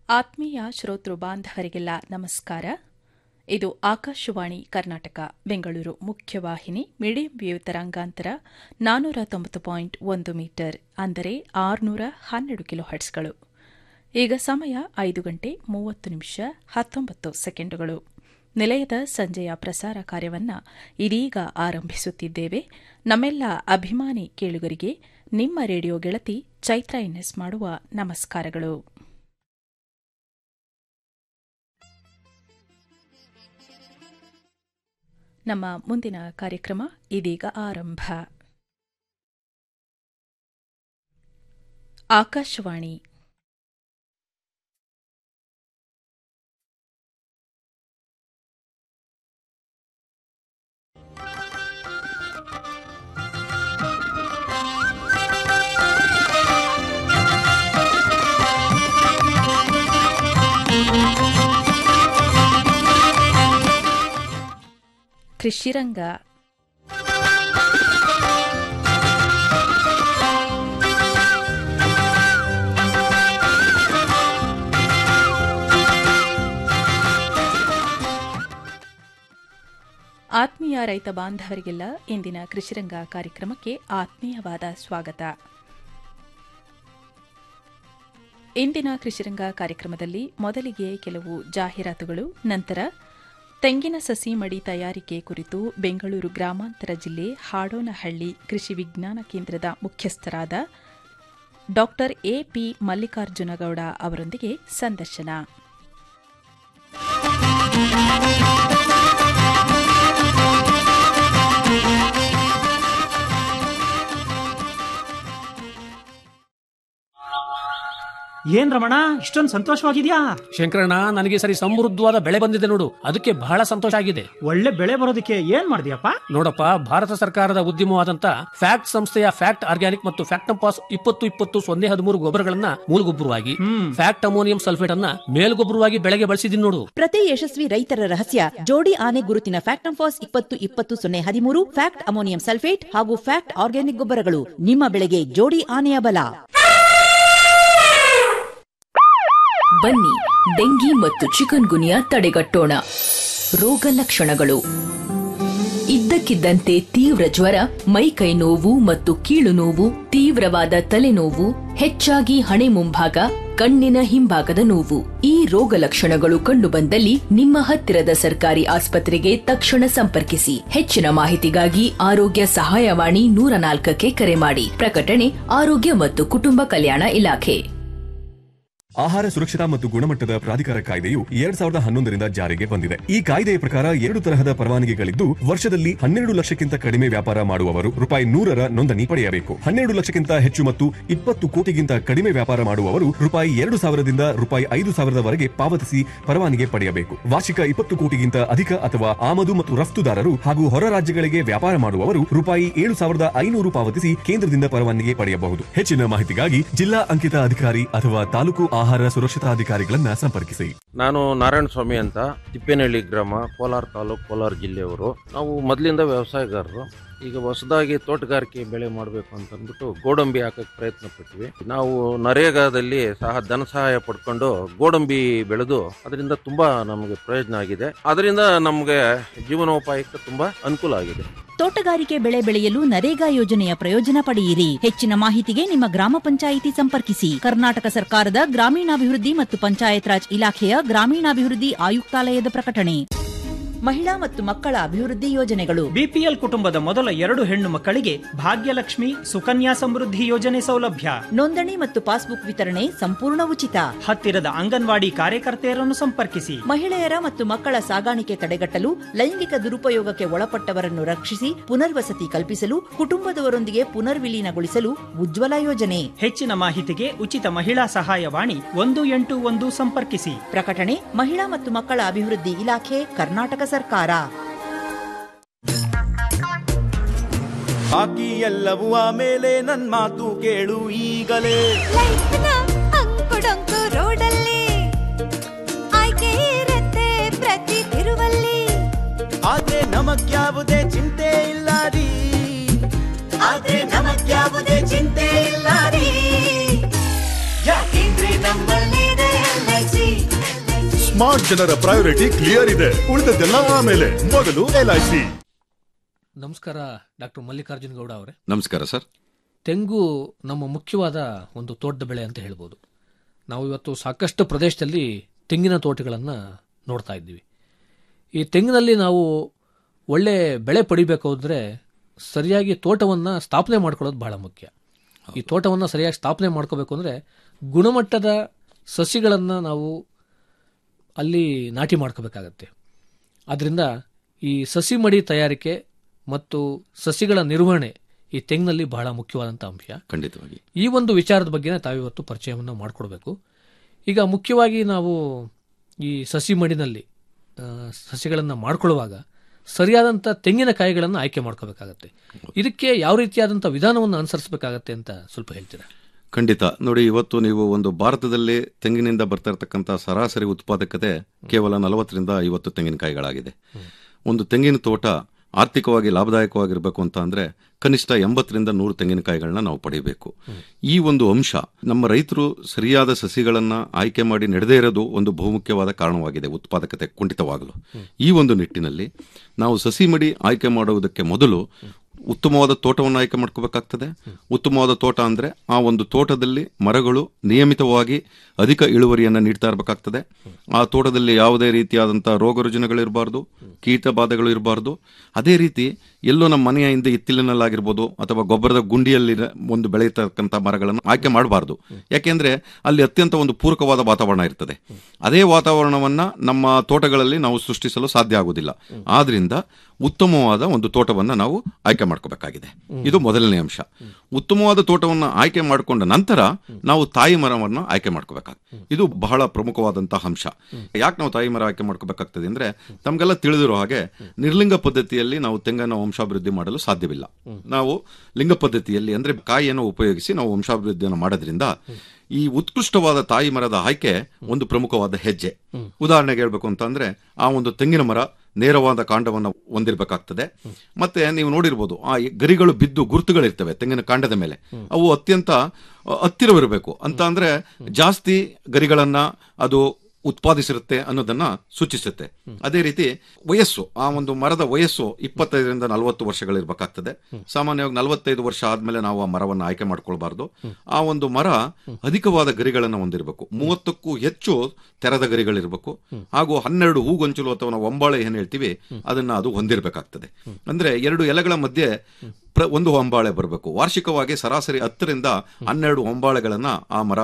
ಆತ್ಮೀಯ ಶ್ರೋತೃ ಬಾಂಧವರಿಗೆಲ್ಲ ನಮಸ್ಕಾರ ಇದು ಆಕಾಶವಾಣಿ ಕರ್ನಾಟಕ ಬೆಂಗಳೂರು ಮುಖ್ಯವಾಹಿನಿ ಮೀಡಿಯಂ ವೇವ್ ತರಂಗಾಂತರ ನಾನ್ನೂರ ತೊಂಬತ್ತು ಪಾಯಿಂಟ್ ಒಂದು ಮೀಟರ್ ಅಂದರೆ ಆರುನೂರ ಹನ್ನೆರಡು ಕಿಲೋ ಹರ್ಟ್ಸ್ಗಳು ಈಗ ಸಮಯ ಐದು ಗಂಟೆ ಮೂವತ್ತು ನಿಮಿಷ ಹತ್ತೊಂಬತ್ತು ಸೆಕೆಂಡುಗಳು ನಿಲಯದ ಸಂಜೆಯ ಪ್ರಸಾರ ಕಾರ್ಯವನ್ನು ಇದೀಗ ಆರಂಭಿಸುತ್ತಿದ್ದೇವೆ ನಮ್ಮೆಲ್ಲ ಅಭಿಮಾನಿ ಕೇಳುಗರಿಗೆ ನಿಮ್ಮ ರೇಡಿಯೋ ಗೆಳತಿ ಚೈತ್ರ ಎನ್ಎಸ್ ಮಾಡುವ ನಮಸ್ಕಾರಗಳು ನಮ್ಮ ಮುಂದಿನ ಕಾರ್ಯಕ್ರಮ ಇದೀಗ ಆರಂಭ ಆಕಾಶವಾಣಿ ಕೃಷಿರಂಗ ಆತ್ಮೀಯ ರೈತ ಬಾಂಧವರಿಗೆಲ್ಲ ಇಂದಿನ ಕೃಷಿರಂಗ ಕಾರ್ಯಕ್ರಮಕ್ಕೆ ಆತ್ಮೀಯವಾದ ಸ್ವಾಗತ ಇಂದಿನ ಕೃಷಿರಂಗ ಕಾರ್ಯಕ್ರಮದಲ್ಲಿ ಮೊದಲಿಗೆ ಕೆಲವು ಜಾಹೀರಾತುಗಳು ನಂತರ ತೆಂಗಿನ ಸಸಿ ಮಡಿ ತಯಾರಿಕೆ ಕುರಿತು ಬೆಂಗಳೂರು ಗ್ರಾಮಾಂತರ ಜಿಲ್ಲೆ ಹಾಡೋನಹಳ್ಳಿ ಕೃಷಿ ವಿಜ್ಞಾನ ಕೇಂದ್ರದ ಮುಖ್ಯಸ್ಥರಾದ ಡಾ ಎಪಿ ಮಲ್ಲಿಕಾರ್ಜುನಗೌಡ ಅವರೊಂದಿಗೆ ಸಂದರ್ಶನ ಏನ್ ರಮಣ ಇಷ್ಟೊಂದು ಸಂತೋಷವಾಗಿದ್ಯಾ ಶಂಕರಣ್ಣ ನನಗೆ ಸರಿ ಸಮೃದ್ಧವಾದ ಬೆಳೆ ಬಂದಿದೆ ನೋಡು ಅದಕ್ಕೆ ಬಹಳ ಸಂತೋಷ ಆಗಿದೆ ಒಳ್ಳೆ ಬೆಳೆ ಬರೋದಕ್ಕೆ ಏನ್ ಮಾಡಿದ್ಯಪ್ಪ ನೋಡಪ್ಪ ಭಾರತ ಸರ್ಕಾರದ ಉದ್ಯಮವಾದಂತ ಫ್ಯಾಕ್ಟ್ ಸಂಸ್ಥೆಯ ಫ್ಯಾಕ್ಟ್ ಆರ್ಗ್ಯಾನಿಕ್ ಮತ್ತು ಫ್ಯಾಕ್ಟಂಪಾಸ್ ಇಪ್ಪತ್ತು ಇಪ್ಪತ್ತು ಸೊನ್ನೆ ಹದಿಮೂರು ಗೊಬ್ಬರಗಳನ್ನ ಮೂಲಗೊಬ್ಬರವಾಗಿ ಹ್ಮ್ ಫ್ಯಾಕ್ಟ್ ಅಮೋನಿಯಂ ಸಲ್ಫೇಟ್ ಅನ್ನ ಮೇಲ್ಗೊಬ್ಬರವಾಗಿ ಬೆಳೆಗೆ ಬಳಸಿದೀನಿ ನೋಡು ಪ್ರತಿ ಯಶಸ್ವಿ ರೈತರ ರಹಸ್ಯ ಜೋಡಿ ಆನೆ ಗುರುತಿನ ಫ್ಯಾಕ್ಟಂಫಾಸ್ ಇಪ್ಪತ್ತು ಇಪ್ಪತ್ತು ಸೊನ್ನೆ ಹದಿಮೂರು ಫ್ಯಾಕ್ಟ್ ಅಮೋನಿಯಂ ಸಲ್ಫೇಟ್ ಹಾಗೂ ಫ್ಯಾಕ್ಟ್ ಆರ್ಗ್ಯಾನಿಕ್ ಗೊಬ್ಬರಗಳು ನಿಮ್ಮ ಬೆಳೆಗೆ ಜೋಡಿ ಆನೆಯ ಬಲ ಬನ್ನಿ ಡೆಂಗಿ ಮತ್ತು ಚಿಕನ್ ಗುನಿಯಾ ತಡೆಗಟ್ಟೋಣ ರೋಗ ಲಕ್ಷಣಗಳು ಇದ್ದಕ್ಕಿದ್ದಂತೆ ತೀವ್ರ ಜ್ವರ ಮೈಕೈ ನೋವು ಮತ್ತು ಕೀಳು ನೋವು ತೀವ್ರವಾದ ತಲೆನೋವು ಹೆಚ್ಚಾಗಿ ಹಣೆ ಮುಂಭಾಗ ಕಣ್ಣಿನ ಹಿಂಭಾಗದ ನೋವು ಈ ರೋಗ ಲಕ್ಷಣಗಳು ಕಂಡುಬಂದಲ್ಲಿ ನಿಮ್ಮ ಹತ್ತಿರದ ಸರ್ಕಾರಿ ಆಸ್ಪತ್ರೆಗೆ ತಕ್ಷಣ ಸಂಪರ್ಕಿಸಿ ಹೆಚ್ಚಿನ ಮಾಹಿತಿಗಾಗಿ ಆರೋಗ್ಯ ಸಹಾಯವಾಣಿ ನೂರ ನಾಲ್ಕಕ್ಕೆ ಕರೆ ಮಾಡಿ ಪ್ರಕಟಣೆ ಆರೋಗ್ಯ ಮತ್ತು ಕುಟುಂಬ ಕಲ್ಯಾಣ ಇಲಾಖೆ ಆಹಾರ ಸುರಕ್ಷತಾ ಮತ್ತು ಗುಣಮಟ್ಟದ ಪ್ರಾಧಿಕಾರ ಕಾಯ್ದೆಯು ಎರಡ್ ಸಾವಿರದ ಹನ್ನೊಂದರಿಂದ ಜಾರಿಗೆ ಬಂದಿದೆ ಈ ಕಾಯ್ದೆಯ ಪ್ರಕಾರ ಎರಡು ತರಹದ ಪರವಾನಗಿಗಳಿದ್ದು ವರ್ಷದಲ್ಲಿ ಹನ್ನೆರಡು ಲಕ್ಷಕ್ಕಿಂತ ಕಡಿಮೆ ವ್ಯಾಪಾರ ಮಾಡುವವರು ರೂಪಾಯಿ ನೂರರ ನೋಂದಣಿ ಪಡೆಯಬೇಕು ಹನ್ನೆರಡು ಲಕ್ಷಕ್ಕಿಂತ ಹೆಚ್ಚು ಮತ್ತು ಇಪ್ಪತ್ತು ಕೋಟಿಗಿಂತ ಕಡಿಮೆ ವ್ಯಾಪಾರ ಮಾಡುವವರು ರೂಪಾಯಿ ಎರಡು ಸಾವಿರದಿಂದ ರೂಪಾಯಿ ಐದು ಸಾವಿರದವರೆಗೆ ಪಾವತಿಸಿ ಪರವಾನಗಿ ಪಡೆಯಬೇಕು ವಾರ್ಷಿಕ ಇಪ್ಪತ್ತು ಕೋಟಿಗಿಂತ ಅಧಿಕ ಅಥವಾ ಆಮದು ಮತ್ತು ರಫ್ತುದಾರರು ಹಾಗೂ ಹೊರ ರಾಜ್ಯಗಳಿಗೆ ವ್ಯಾಪಾರ ಮಾಡುವವರು ರೂಪಾಯಿ ಏಳು ಸಾವಿರದ ಐನೂರು ಪಾವತಿಸಿ ಕೇಂದ್ರದಿಂದ ಪರವಾನಗಿ ಪಡೆಯಬಹುದು ಹೆಚ್ಚಿನ ಮಾಹಿತಿಗಾಗಿ ಜಿಲ್ಲಾ ಅಂಕಿತ ಅಧಿಕಾರಿ ಅಥವಾ ತಾಲೂಕು ಆಹಾರ ಸುರಕ್ಷತಾಧಿಕಾರಿಗಳನ್ನ ಸಂಪರ್ಕಿಸಿ ನಾನು ನಾರಾಯಣ ಸ್ವಾಮಿ ಅಂತ ತಿಪ್ಪೇನಹಳ್ಳಿ ಗ್ರಾಮ ಕೋಲಾರ ತಾಲೂಕು ಕೋಲಾರ ಜಿಲ್ಲೆಯವರು ನಾವು ಮೊದಲಿಂದ ವ್ಯವಸಾಯಗಾರರು ಈಗ ಹೊಸದಾಗಿ ತೋಟಗಾರಿಕೆ ಬೆಳೆ ಮಾಡಬೇಕು ಅಂತ ಅಂದ್ಬಿಟ್ಟು ಗೋಡಂಬಿ ಹಾಕಕ್ಕೆ ಪ್ರಯತ್ನ ಪಟ್ವಿ ನಾವು ನರೇಗಾದಲ್ಲಿ ಸಹ ಧನ ಸಹಾಯ ಪಡ್ಕೊಂಡು ಗೋಡಂಬಿ ಬೆಳೆದು ಅದರಿಂದ ತುಂಬಾ ನಮಗೆ ಪ್ರಯೋಜನ ಆಗಿದೆ ಅದರಿಂದ ನಮಗೆ ಜೀವನೋಪಾಯಕ್ಕೆ ತುಂಬಾ ಅನುಕೂಲ ಆಗಿದೆ ತೋಟಗಾರಿಕೆ ಬೆಳೆ ಬೆಳೆಯಲು ನರೇಗಾ ಯೋಜನೆಯ ಪ್ರಯೋಜನ ಪಡೆಯಿರಿ ಹೆಚ್ಚಿನ ಮಾಹಿತಿಗೆ ನಿಮ್ಮ ಗ್ರಾಮ ಪಂಚಾಯಿತಿ ಸಂಪರ್ಕಿಸಿ ಕರ್ನಾಟಕ ಸರ್ಕಾರದ ಗ್ರಾಮೀಣಾಭಿವೃದ್ಧಿ ಮತ್ತು ಪಂಚಾಯತ್ ರಾಜ್ ಇಲಾಖೆಯ ಗ್ರಾಮೀಣಾಭಿವೃದ್ಧಿ ಆಯುಕ್ತಾಲಯದ ಪ್ರಕಟಣೆ ಮಹಿಳಾ ಮತ್ತು ಮಕ್ಕಳ ಅಭಿವೃದ್ಧಿ ಯೋಜನೆಗಳು ಬಿಪಿಎಲ್ ಕುಟುಂಬದ ಮೊದಲ ಎರಡು ಹೆಣ್ಣು ಮಕ್ಕಳಿಗೆ ಭಾಗ್ಯಲಕ್ಷ್ಮಿ ಸುಕನ್ಯಾ ಸಮೃದ್ಧಿ ಯೋಜನೆ ಸೌಲಭ್ಯ ನೋಂದಣಿ ಮತ್ತು ಪಾಸ್ಬುಕ್ ವಿತರಣೆ ಸಂಪೂರ್ಣ ಉಚಿತ ಹತ್ತಿರದ ಅಂಗನವಾಡಿ ಕಾರ್ಯಕರ್ತೆಯರನ್ನು ಸಂಪರ್ಕಿಸಿ ಮಹಿಳೆಯರ ಮತ್ತು ಮಕ್ಕಳ ಸಾಗಾಣಿಕೆ ತಡೆಗಟ್ಟಲು ಲೈಂಗಿಕ ದುರುಪಯೋಗಕ್ಕೆ ಒಳಪಟ್ಟವರನ್ನು ರಕ್ಷಿಸಿ ಪುನರ್ವಸತಿ ಕಲ್ಪಿಸಲು ಕುಟುಂಬದವರೊಂದಿಗೆ ಪುನರ್ವಿಲೀನಗೊಳಿಸಲು ಉಜ್ವಲ ಯೋಜನೆ ಹೆಚ್ಚಿನ ಮಾಹಿತಿಗೆ ಉಚಿತ ಮಹಿಳಾ ಸಹಾಯವಾಣಿ ಒಂದು ಎಂಟು ಒಂದು ಸಂಪರ್ಕಿಸಿ ಪ್ರಕಟಣೆ ಮಹಿಳಾ ಮತ್ತು ಮಕ್ಕಳ ಅಭಿವೃದ್ಧಿ ಇಲಾಖೆ ಕರ್ನಾಟಕ ಸರ್ಕಾರ ಬಾಕಿ ಎಲ್ಲವೂ ಆಮೇಲೆ ನನ್ ಮಾತು ಕೇಳು ಈಗಲೇ ಲೈಫ್ನ ಅಂಕುಡೊಂಕು ರೋಡಲ್ಲಿ ಆಯ್ಕೆ ಇರತ್ತೆ ಪ್ರತಿ ತಿರುವಲ್ಲಿ ಆದ್ರೆ ನಮಗ್ಯಾವುದೇ ಚಿಂತೆ ಇಲ್ಲ ರೀ ಆದ್ರೆ ನಮಗ್ಯಾವುದೇ ಚಿಂತೆ ಇಲ್ಲ ರೀ ಯಾಕೆಂದ್ರೆ ನಮ್ಮಲ್ಲಿದೆ LIC. ಸ್ಮಾರ್ಟ್ ಜನರ ಪ್ರಯಾರಿಟಿ ಕ್ಲಿಯರ್ ಇದೆ ಉಳಿದದ್ದೆಲ್ಲ ಆಮೇಲೆ ಮೊದಲು ಎಲ್ಐಸಿ ನಮಸ್ಕಾರ ಡಾಕ್ಟರ್ ಮಲ್ಲಿಕಾರ್ಜುನ್ ಗೌಡ ಅವರೇ ನಮಸ್ಕಾರ ಸರ್ ತೆಂಗು ನಮ್ಮ ಮುಖ್ಯವಾದ ಒಂದು ತೋಟದ ಬೆಳೆ ಅಂತ ಹೇಳ್ಬೋದು ನಾವು ಇವತ್ತು ಸಾಕಷ್ಟು ಪ್ರದೇಶದಲ್ಲಿ ತೆಂಗಿನ ತೋಟಗಳನ್ನು ನೋಡ್ತಾ ಇದ್ದೀವಿ ಈ ತೆಂಗಿನಲ್ಲಿ ನಾವು ಒಳ್ಳೆ ಬೆಳೆ ಪಡಿಬೇಕು ಅಂದರೆ ಸರಿಯಾಗಿ ತೋಟವನ್ನು ಸ್ಥಾಪನೆ ಮಾಡ್ಕೊಳ್ಳೋದು ಬಹಳ ಮುಖ್ಯ ಈ ತೋಟವನ್ನು ಸರಿಯಾಗಿ ಸ್ಥಾಪನೆ ಮಾಡ್ಕೋಬೇಕು ಅಂದರೆ ಗುಣಮಟ್ಟದ ಸಸಿಗಳನ್ನು ನಾವು ಅಲ್ಲಿ ನಾಟಿ ಮಾಡ್ಕೋಬೇಕಾಗತ್ತೆ ಆದ್ದರಿಂದ ಈ ಸಸಿ ಮಡಿ ತಯಾರಿಕೆ ಮತ್ತು ಸಸಿಗಳ ನಿರ್ವಹಣೆ ಈ ತೆಂಗಿನಲ್ಲಿ ಬಹಳ ಮುಖ್ಯವಾದಂಥ ಅಂಶ ಖಂಡಿತವಾಗಿ ಈ ಒಂದು ವಿಚಾರದ ಬಗ್ಗೆ ತಾವಿವತ್ತು ಪರಿಚಯವನ್ನು ಮಾಡಿಕೊಡ್ಬೇಕು ಈಗ ಮುಖ್ಯವಾಗಿ ನಾವು ಈ ಸಸಿ ಮಡಿನಲ್ಲಿ ಸಸಿಗಳನ್ನು ಮಾಡ್ಕೊಳ್ಳುವಾಗ ಸರಿಯಾದಂಥ ತೆಂಗಿನಕಾಯಿಗಳನ್ನು ಆಯ್ಕೆ ಮಾಡ್ಕೋಬೇಕಾಗತ್ತೆ ಇದಕ್ಕೆ ಯಾವ ರೀತಿಯಾದಂಥ ವಿಧಾನವನ್ನು ಅನುಸರಿಸಬೇಕಾಗತ್ತೆ ಅಂತ ಸ್ವಲ್ಪ ಹೇಳ್ತೀರಾ ಖಂಡಿತ ನೋಡಿ ಇವತ್ತು ನೀವು ಒಂದು ಭಾರತದಲ್ಲಿ ತೆಂಗಿನಿಂದ ಬರ್ತಾ ಇರತಕ್ಕಂಥ ಸರಾಸರಿ ಉತ್ಪಾದಕತೆ ಕೇವಲ ನಲವತ್ತರಿಂದ ಐವತ್ತು ತೆಂಗಿನಕಾಯಿಗಳಾಗಿದೆ ಒಂದು ತೆಂಗಿನ ತೋಟ ಆರ್ಥಿಕವಾಗಿ ಲಾಭದಾಯಕವಾಗಿರಬೇಕು ಅಂತ ಅಂದ್ರೆ ಕನಿಷ್ಠ ಎಂಬತ್ತರಿಂದ ನೂರು ತೆಂಗಿನಕಾಯಿಗಳನ್ನ ನಾವು ಪಡೆಯಬೇಕು ಈ ಒಂದು ಅಂಶ ನಮ್ಮ ರೈತರು ಸರಿಯಾದ ಸಸಿಗಳನ್ನ ಆಯ್ಕೆ ಮಾಡಿ ನಡೆದೇ ಇರೋದು ಒಂದು ಬಹುಮುಖ್ಯವಾದ ಕಾರಣವಾಗಿದೆ ಉತ್ಪಾದಕತೆ ಕುಂಠಿತವಾಗಲು ಈ ಒಂದು ನಿಟ್ಟಿನಲ್ಲಿ ನಾವು ಸಸಿ ಮಡಿ ಆಯ್ಕೆ ಮಾಡುವುದಕ್ಕೆ ಮೊದಲು ಉತ್ತಮವಾದ ತೋಟವನ್ನು ಆಯ್ಕೆ ಮಾಡ್ಕೋಬೇಕಾಗ್ತದೆ ಉತ್ತಮವಾದ ತೋಟ ಅಂದ್ರೆ ಆ ಒಂದು ತೋಟದಲ್ಲಿ ಮರಗಳು ನಿಯಮಿತವಾಗಿ ಅಧಿಕ ಇಳುವರಿಯನ್ನು ನೀಡ್ತಾ ಇರಬೇಕಾಗ್ತದೆ ಆ ತೋಟದಲ್ಲಿ ಯಾವುದೇ ರೀತಿಯಾದಂತಹ ರೋಗ ರುಜಿನಗಳಿರಬಾರ್ದು ಕೀಟ ಬಾಧೆಗಳು ಇರಬಾರ್ದು ಅದೇ ರೀತಿ ಎಲ್ಲೋ ನಮ್ಮ ಮನೆಯ ಹಿಂದೆ ಇತ್ತಿಲಿನಲ್ಲಾಗಿರ್ಬೋದು ಅಥವಾ ಗೊಬ್ಬರದ ಗುಂಡಿಯಲ್ಲಿ ಒಂದು ಬೆಳೆಯತಕ್ಕಂಥ ಮರಗಳನ್ನು ಆಯ್ಕೆ ಮಾಡಬಾರ್ದು ಯಾಕೆಂದ್ರೆ ಅಲ್ಲಿ ಅತ್ಯಂತ ಒಂದು ಪೂರಕವಾದ ವಾತಾವರಣ ಇರ್ತದೆ ಅದೇ ವಾತಾವರಣವನ್ನ ನಮ್ಮ ತೋಟಗಳಲ್ಲಿ ನಾವು ಸೃಷ್ಟಿಸಲು ಸಾಧ್ಯ ಆಗುವುದಿಲ್ಲ ಆದ್ರಿಂದ ಉತ್ತಮವಾದ ಒಂದು ತೋಟವನ್ನ ನಾವು ಆಯ್ಕೆ ಮಾಡ್ಕೋಬೇಕಾಗಿದೆ ಇದು ಮೊದಲನೇ ಅಂಶ ಉತ್ತಮವಾದ ತೋಟವನ್ನು ಆಯ್ಕೆ ಮಾಡಿಕೊಂಡ ನಂತರ ನಾವು ತಾಯಿ ಮರವನ್ನು ಆಯ್ಕೆ ಮಾಡ್ಕೋಬೇಕಾಗ್ತದೆ ಇದು ಬಹಳ ಪ್ರಮುಖವಾದಂತಹ ಅಂಶ ಯಾಕೆ ನಾವು ತಾಯಿ ಮರ ಆಯ್ಕೆ ಮಾಡ್ಕೋಬೇಕಾಗ್ತದೆ ಅಂದ್ರೆ ತಮ್ಗೆಲ್ಲ ತಿಳಿದಿರೋ ಹಾಗೆ ನಿರ್ಲಿಂಗ ಪದ್ಧತಿಯಲ್ಲಿ ನಾವು ತೆಂಗನ್ನು ವಂಶಾಭಿವೃದ್ಧಿ ಮಾಡಲು ಸಾಧ್ಯವಿಲ್ಲ ನಾವು ಲಿಂಗ ಪದ್ಧತಿಯಲ್ಲಿ ಅಂದ್ರೆ ಕಾಯಿಯನ್ನು ಉಪಯೋಗಿಸಿ ನಾವು ವಂಶಾಭಿವೃದ್ಧಿಯನ್ನು ಮಾಡೋದ್ರಿಂದ ಈ ಉತ್ಕೃಷ್ಟವಾದ ತಾಯಿ ಮರದ ಆಯ್ಕೆ ಒಂದು ಪ್ರಮುಖವಾದ ಹೆಜ್ಜೆ ಉದಾಹರಣೆಗೆ ಹೇಳ್ಬೇಕು ಅಂತ ಅಂದ್ರೆ ಆ ಒಂದು ತೆಂಗಿನ ಮರ ನೇರವಾದ ಕಾಂಡವನ್ನು ಹೊಂದಿರಬೇಕಾಗ್ತದೆ ಮತ್ತೆ ನೀವು ನೋಡಿರ್ಬೋದು ಆ ಗರಿಗಳು ಬಿದ್ದು ಗುರುತುಗಳಿರ್ತವೆ ತೆಂಗಿನ ಕಾಂಡದ ಮೇಲೆ ಅವು ಅತ್ಯಂತ ಹತ್ತಿರವಿರಬೇಕು ಅಂತ ಅಂದ್ರೆ ಜಾಸ್ತಿ ಗರಿಗಳನ್ನ ಅದು ಉತ್ಪಾದಿಸಿರುತ್ತೆ ಅನ್ನೋದನ್ನ ಸೂಚಿಸುತ್ತೆ ಅದೇ ರೀತಿ ವಯಸ್ಸು ಆ ಒಂದು ಮರದ ವಯಸ್ಸು ಇಪ್ಪತ್ತೈದರಿಂದ ನಲವತ್ತು ವರ್ಷಗಳಿರ್ಬೇಕಾಗ್ತದೆ ಸಾಮಾನ್ಯವಾಗಿ ನಲವತ್ತೈದು ವರ್ಷ ಆದ್ಮೇಲೆ ನಾವು ಆ ಮರವನ್ನು ಆಯ್ಕೆ ಮಾಡ್ಕೊಳ್ಬಾರ್ದು ಆ ಒಂದು ಮರ ಅಧಿಕವಾದ ಗರಿಗಳನ್ನು ಹೊಂದಿರಬೇಕು ಮೂವತ್ತಕ್ಕೂ ಹೆಚ್ಚು ತೆರೆದ ಗರಿಗಳಿರ್ಬೇಕು ಹಾಗೂ ಹನ್ನೆರಡು ಹೂಗೊಂಚಲು ಅಥವಾ ನಾವು ಒಂಬಾಳೆ ಏನ್ ಹೇಳ್ತೀವಿ ಅದನ್ನ ಅದು ಹೊಂದಿರಬೇಕಾಗ್ತದೆ ಅಂದ್ರೆ ಎರಡು ಎಲೆಗಳ ಮಧ್ಯೆ ಒಂದು ಹೊಂಬಾಳೆ ಬರಬೇಕು ವಾರ್ಷಿಕವಾಗಿ ಸರಾಸರಿ ಹತ್ತರಿಂದ ಹನ್ನೆರಡು ಹೊಂಬಾಳೆಗಳನ್ನ ಆ ಮರ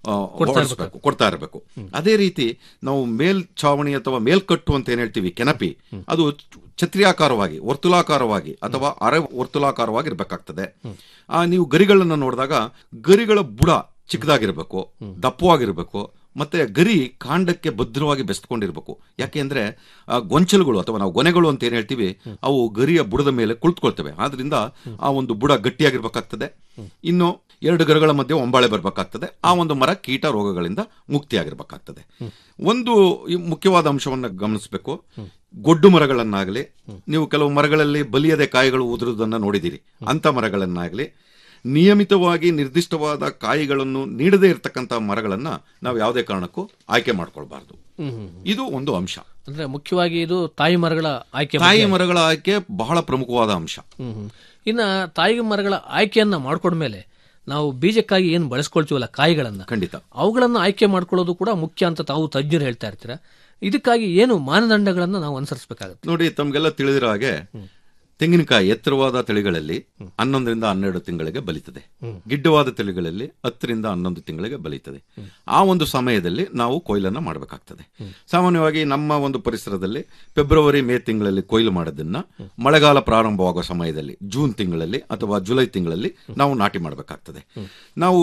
ಕೊಡ್ತಾ ಇರಬೇಕು ಅದೇ ರೀತಿ ನಾವು ಮೇಲ್ಛಾವಣಿ ಅಥವಾ ಮೇಲ್ಕಟ್ಟು ಅಂತ ಏನ್ ಹೇಳ್ತೀವಿ ಕೆನಪಿ ಅದು ಛತ್ರಿಯಾಕಾರವಾಗಿ ವರ್ತುಲಾಕಾರವಾಗಿ ಅಥವಾ ಅರೆ ವರ್ತುಲಾಕಾರವಾಗಿ ಇರಬೇಕಾಗ್ತದೆ ಆ ನೀವು ಗರಿಗಳನ್ನ ನೋಡಿದಾಗ ಗರಿಗಳ ಬುಡ ಚಿಕ್ಕದಾಗಿರ್ಬೇಕು ದಪ್ಪವಾಗಿರ್ಬೇಕು ಮತ್ತೆ ಗರಿ ಕಾಂಡಕ್ಕೆ ಭದ್ರವಾಗಿ ಬೆಸ್ಕೊಂಡಿರ್ಬೇಕು ಯಾಕೆಂದ್ರೆ ಆ ಗೊಂಚಲುಗಳು ಅಥವಾ ನಾವು ಗೊನೆಗಳು ಅಂತ ಏನ್ ಹೇಳ್ತೀವಿ ಅವು ಗರಿಯ ಬುಡದ ಮೇಲೆ ಕುಳಿತುಕೊಳ್ತವೆ ಆದ್ರಿಂದ ಆ ಒಂದು ಬುಡ ಗಟ್ಟಿಯಾಗಿರ್ಬೇಕಾಗ್ತದೆ ಇನ್ನು ಎರಡು ಗರಗಳ ಮಧ್ಯೆ ಒಂಬಾಳೆ ಬರಬೇಕಾಗ್ತದೆ ಆ ಒಂದು ಮರ ಕೀಟ ರೋಗಗಳಿಂದ ಮುಕ್ತಿಯಾಗಿರ್ಬೇಕಾಗ್ತದೆ ಒಂದು ಮುಖ್ಯವಾದ ಅಂಶವನ್ನ ಗಮನಿಸಬೇಕು ಗೊಡ್ಡು ಮರಗಳನ್ನಾಗಲಿ ನೀವು ಕೆಲವು ಮರಗಳಲ್ಲಿ ಬಲಿಯದೆ ಕಾಯಿಗಳು ಉದುರುವುದನ್ನ ನೋಡಿದಿರಿ ಅಂತ ಮರಗಳನ್ನಾಗಲಿ ನಿಯಮಿತವಾಗಿ ನಿರ್ದಿಷ್ಟವಾದ ಕಾಯಿಗಳನ್ನು ನೀಡದೇ ಇರತಕ್ಕಂತ ಮರಗಳನ್ನ ನಾವು ಯಾವುದೇ ಕಾರಣಕ್ಕೂ ಆಯ್ಕೆ ಮಾಡ್ಕೊಳ್ಬಾರ್ದು ಇದು ಒಂದು ಅಂಶ ಅಂದ್ರೆ ಮುಖ್ಯವಾಗಿ ಇದು ತಾಯಿ ಮರಗಳ ಆಯ್ಕೆ ತಾಯಿ ಮರಗಳ ಆಯ್ಕೆ ಬಹಳ ಪ್ರಮುಖವಾದ ಅಂಶ ಇನ್ನ ತಾಯಿ ಮರಗಳ ಆಯ್ಕೆಯನ್ನ ಮಾಡ್ಕೊಂಡ್ಮೇಲೆ ನಾವು ಬೀಜಕ್ಕಾಗಿ ಏನು ಬಳಸ್ಕೊಳ್ತೀವಲ್ಲ ಕಾಯಿಗಳನ್ನ ಖಂಡಿತ ಅವುಗಳನ್ನ ಆಯ್ಕೆ ಮಾಡ್ಕೊಳ್ಳೋದು ಕೂಡ ಮುಖ್ಯ ಅಂತ ತಾವು ತಜ್ಞರು ಹೇಳ್ತಾ ಇರ್ತೀರಾ ಇದಕ್ಕಾಗಿ ಏನು ಮಾನದಂಡಗಳನ್ನ ನಾವು ಅನುಸರಿಸಬೇಕಾಗುತ್ತೆ ನೋಡಿ ತಮ್ಗೆಲ್ಲ ತಿಳಿದಿರೋ ಹಾಗೆ ತೆಂಗಿನಕಾಯಿ ಎತ್ತರವಾದ ತಳಿಗಳಲ್ಲಿ ಹನ್ನೊಂದರಿಂದ ಹನ್ನೆರಡು ತಿಂಗಳಿಗೆ ಬಲಿತದೆ ಗಿಡ್ಡವಾದ ತಳಿಗಳಲ್ಲಿ ಹತ್ತರಿಂದ ಹನ್ನೊಂದು ತಿಂಗಳಿಗೆ ಬಲಿತದೆ ಆ ಒಂದು ಸಮಯದಲ್ಲಿ ನಾವು ಕೊಯ್ಲನ್ನ ಮಾಡಬೇಕಾಗ್ತದೆ ಸಾಮಾನ್ಯವಾಗಿ ನಮ್ಮ ಒಂದು ಪರಿಸರದಲ್ಲಿ ಫೆಬ್ರವರಿ ಮೇ ತಿಂಗಳಲ್ಲಿ ಕೊಯ್ಲು ಮಾಡೋದನ್ನ ಮಳೆಗಾಲ ಪ್ರಾರಂಭವಾಗುವ ಸಮಯದಲ್ಲಿ ಜೂನ್ ತಿಂಗಳಲ್ಲಿ ಅಥವಾ ಜುಲೈ ತಿಂಗಳಲ್ಲಿ ನಾವು ನಾಟಿ ಮಾಡಬೇಕಾಗ್ತದೆ ನಾವು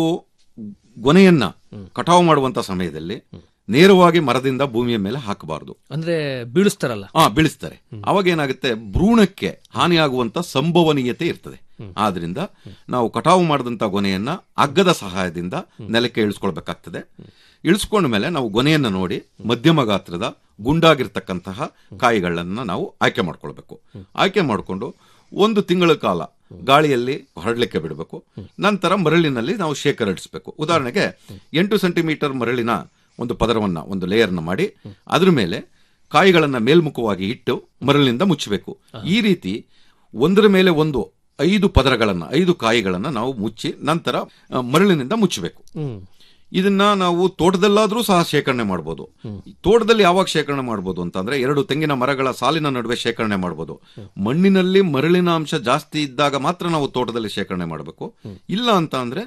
ಗೊನೆಯನ್ನ ಕಟಾವು ಮಾಡುವಂತ ಸಮಯದಲ್ಲಿ ನೇರವಾಗಿ ಮರದಿಂದ ಭೂಮಿಯ ಮೇಲೆ ಹಾಕಬಾರದು ಅಂದ್ರೆ ಬೀಳಿಸ್ತಾರಲ್ಲ ಹಾ ಬೀಳಿಸ್ತಾರೆ ಅವಾಗ ಏನಾಗುತ್ತೆ ಭ್ರೂಣಕ್ಕೆ ಹಾನಿಯಾಗುವಂತ ಸಂಭವನೀಯತೆ ಇರ್ತದೆ ಆದ್ರಿಂದ ನಾವು ಕಟಾವು ಮಾಡಿದಂತ ಗೊನೆಯನ್ನ ಹಗ್ಗದ ಸಹಾಯದಿಂದ ನೆಲಕ್ಕೆ ಇಳಿಸ್ಕೊಳ್ಬೇಕಾಗ್ತದೆ ಇಳಿಸ್ಕೊಂಡ ಮೇಲೆ ನಾವು ಗೊನೆಯನ್ನ ನೋಡಿ ಮಧ್ಯಮ ಗಾತ್ರದ ಗುಂಡಾಗಿರ್ತಕ್ಕಂತಹ ಕಾಯಿಗಳನ್ನ ನಾವು ಆಯ್ಕೆ ಮಾಡ್ಕೊಳ್ಬೇಕು ಆಯ್ಕೆ ಮಾಡಿಕೊಂಡು ಒಂದು ತಿಂಗಳ ಕಾಲ ಗಾಳಿಯಲ್ಲಿ ಹರಡ್ಲಿಕ್ಕೆ ಬಿಡಬೇಕು ನಂತರ ಮರಳಿನಲ್ಲಿ ನಾವು ಶೇಖರಿಸಬೇಕು ಉದಾಹರಣೆಗೆ ಎಂಟು ಸೆಂಟಿಮೀಟರ್ ಮರಳಿನ ಒಂದು ಪದರವನ್ನ ಒಂದು ಲೇಯರ್ನ ಮಾಡಿ ಅದ್ರ ಮೇಲೆ ಕಾಯಿಗಳನ್ನ ಮೇಲ್ಮುಖವಾಗಿ ಇಟ್ಟು ಮರಳಿನಿಂದ ಮುಚ್ಚಬೇಕು ಈ ರೀತಿ ಒಂದರ ಮೇಲೆ ಒಂದು ಐದು ಪದರಗಳನ್ನ ಐದು ಕಾಯಿಗಳನ್ನ ನಾವು ಮುಚ್ಚಿ ನಂತರ ಆ, ಮರಳಿನಿಂದ ಮುಚ್ಚಬೇಕು ಹ್ಮ್ ಇದನ್ನ ನಾವು ತೋಟದಲ್ಲಾದ್ರೂ ಸಹ ಶೇಖರಣೆ ಮಾಡ್ಬೋದು ತೋಟದಲ್ಲಿ ಯಾವಾಗ ಶೇಖರಣೆ ಮಾಡ್ಬೋದು ಅಂತಂದ್ರೆ ಎರಡು ತೆಂಗಿನ ಮರಗಳ ಸಾಲಿನ ನಡುವೆ ಶೇಖರಣೆ ಮಾಡ್ಬೋದು ಮಣ್ಣಿನಲ್ಲಿ ಮರಳಿನ ಅಂಶ ಜಾಸ್ತಿ ಇದ್ದಾಗ ಮಾತ್ರ ನಾವು ತೋಟದಲ್ಲಿ ಶೇಖರಣೆ ಮಾಡಬೇಕು ಇಲ್ಲ ಅಂತ ಅಂದ್ರೆ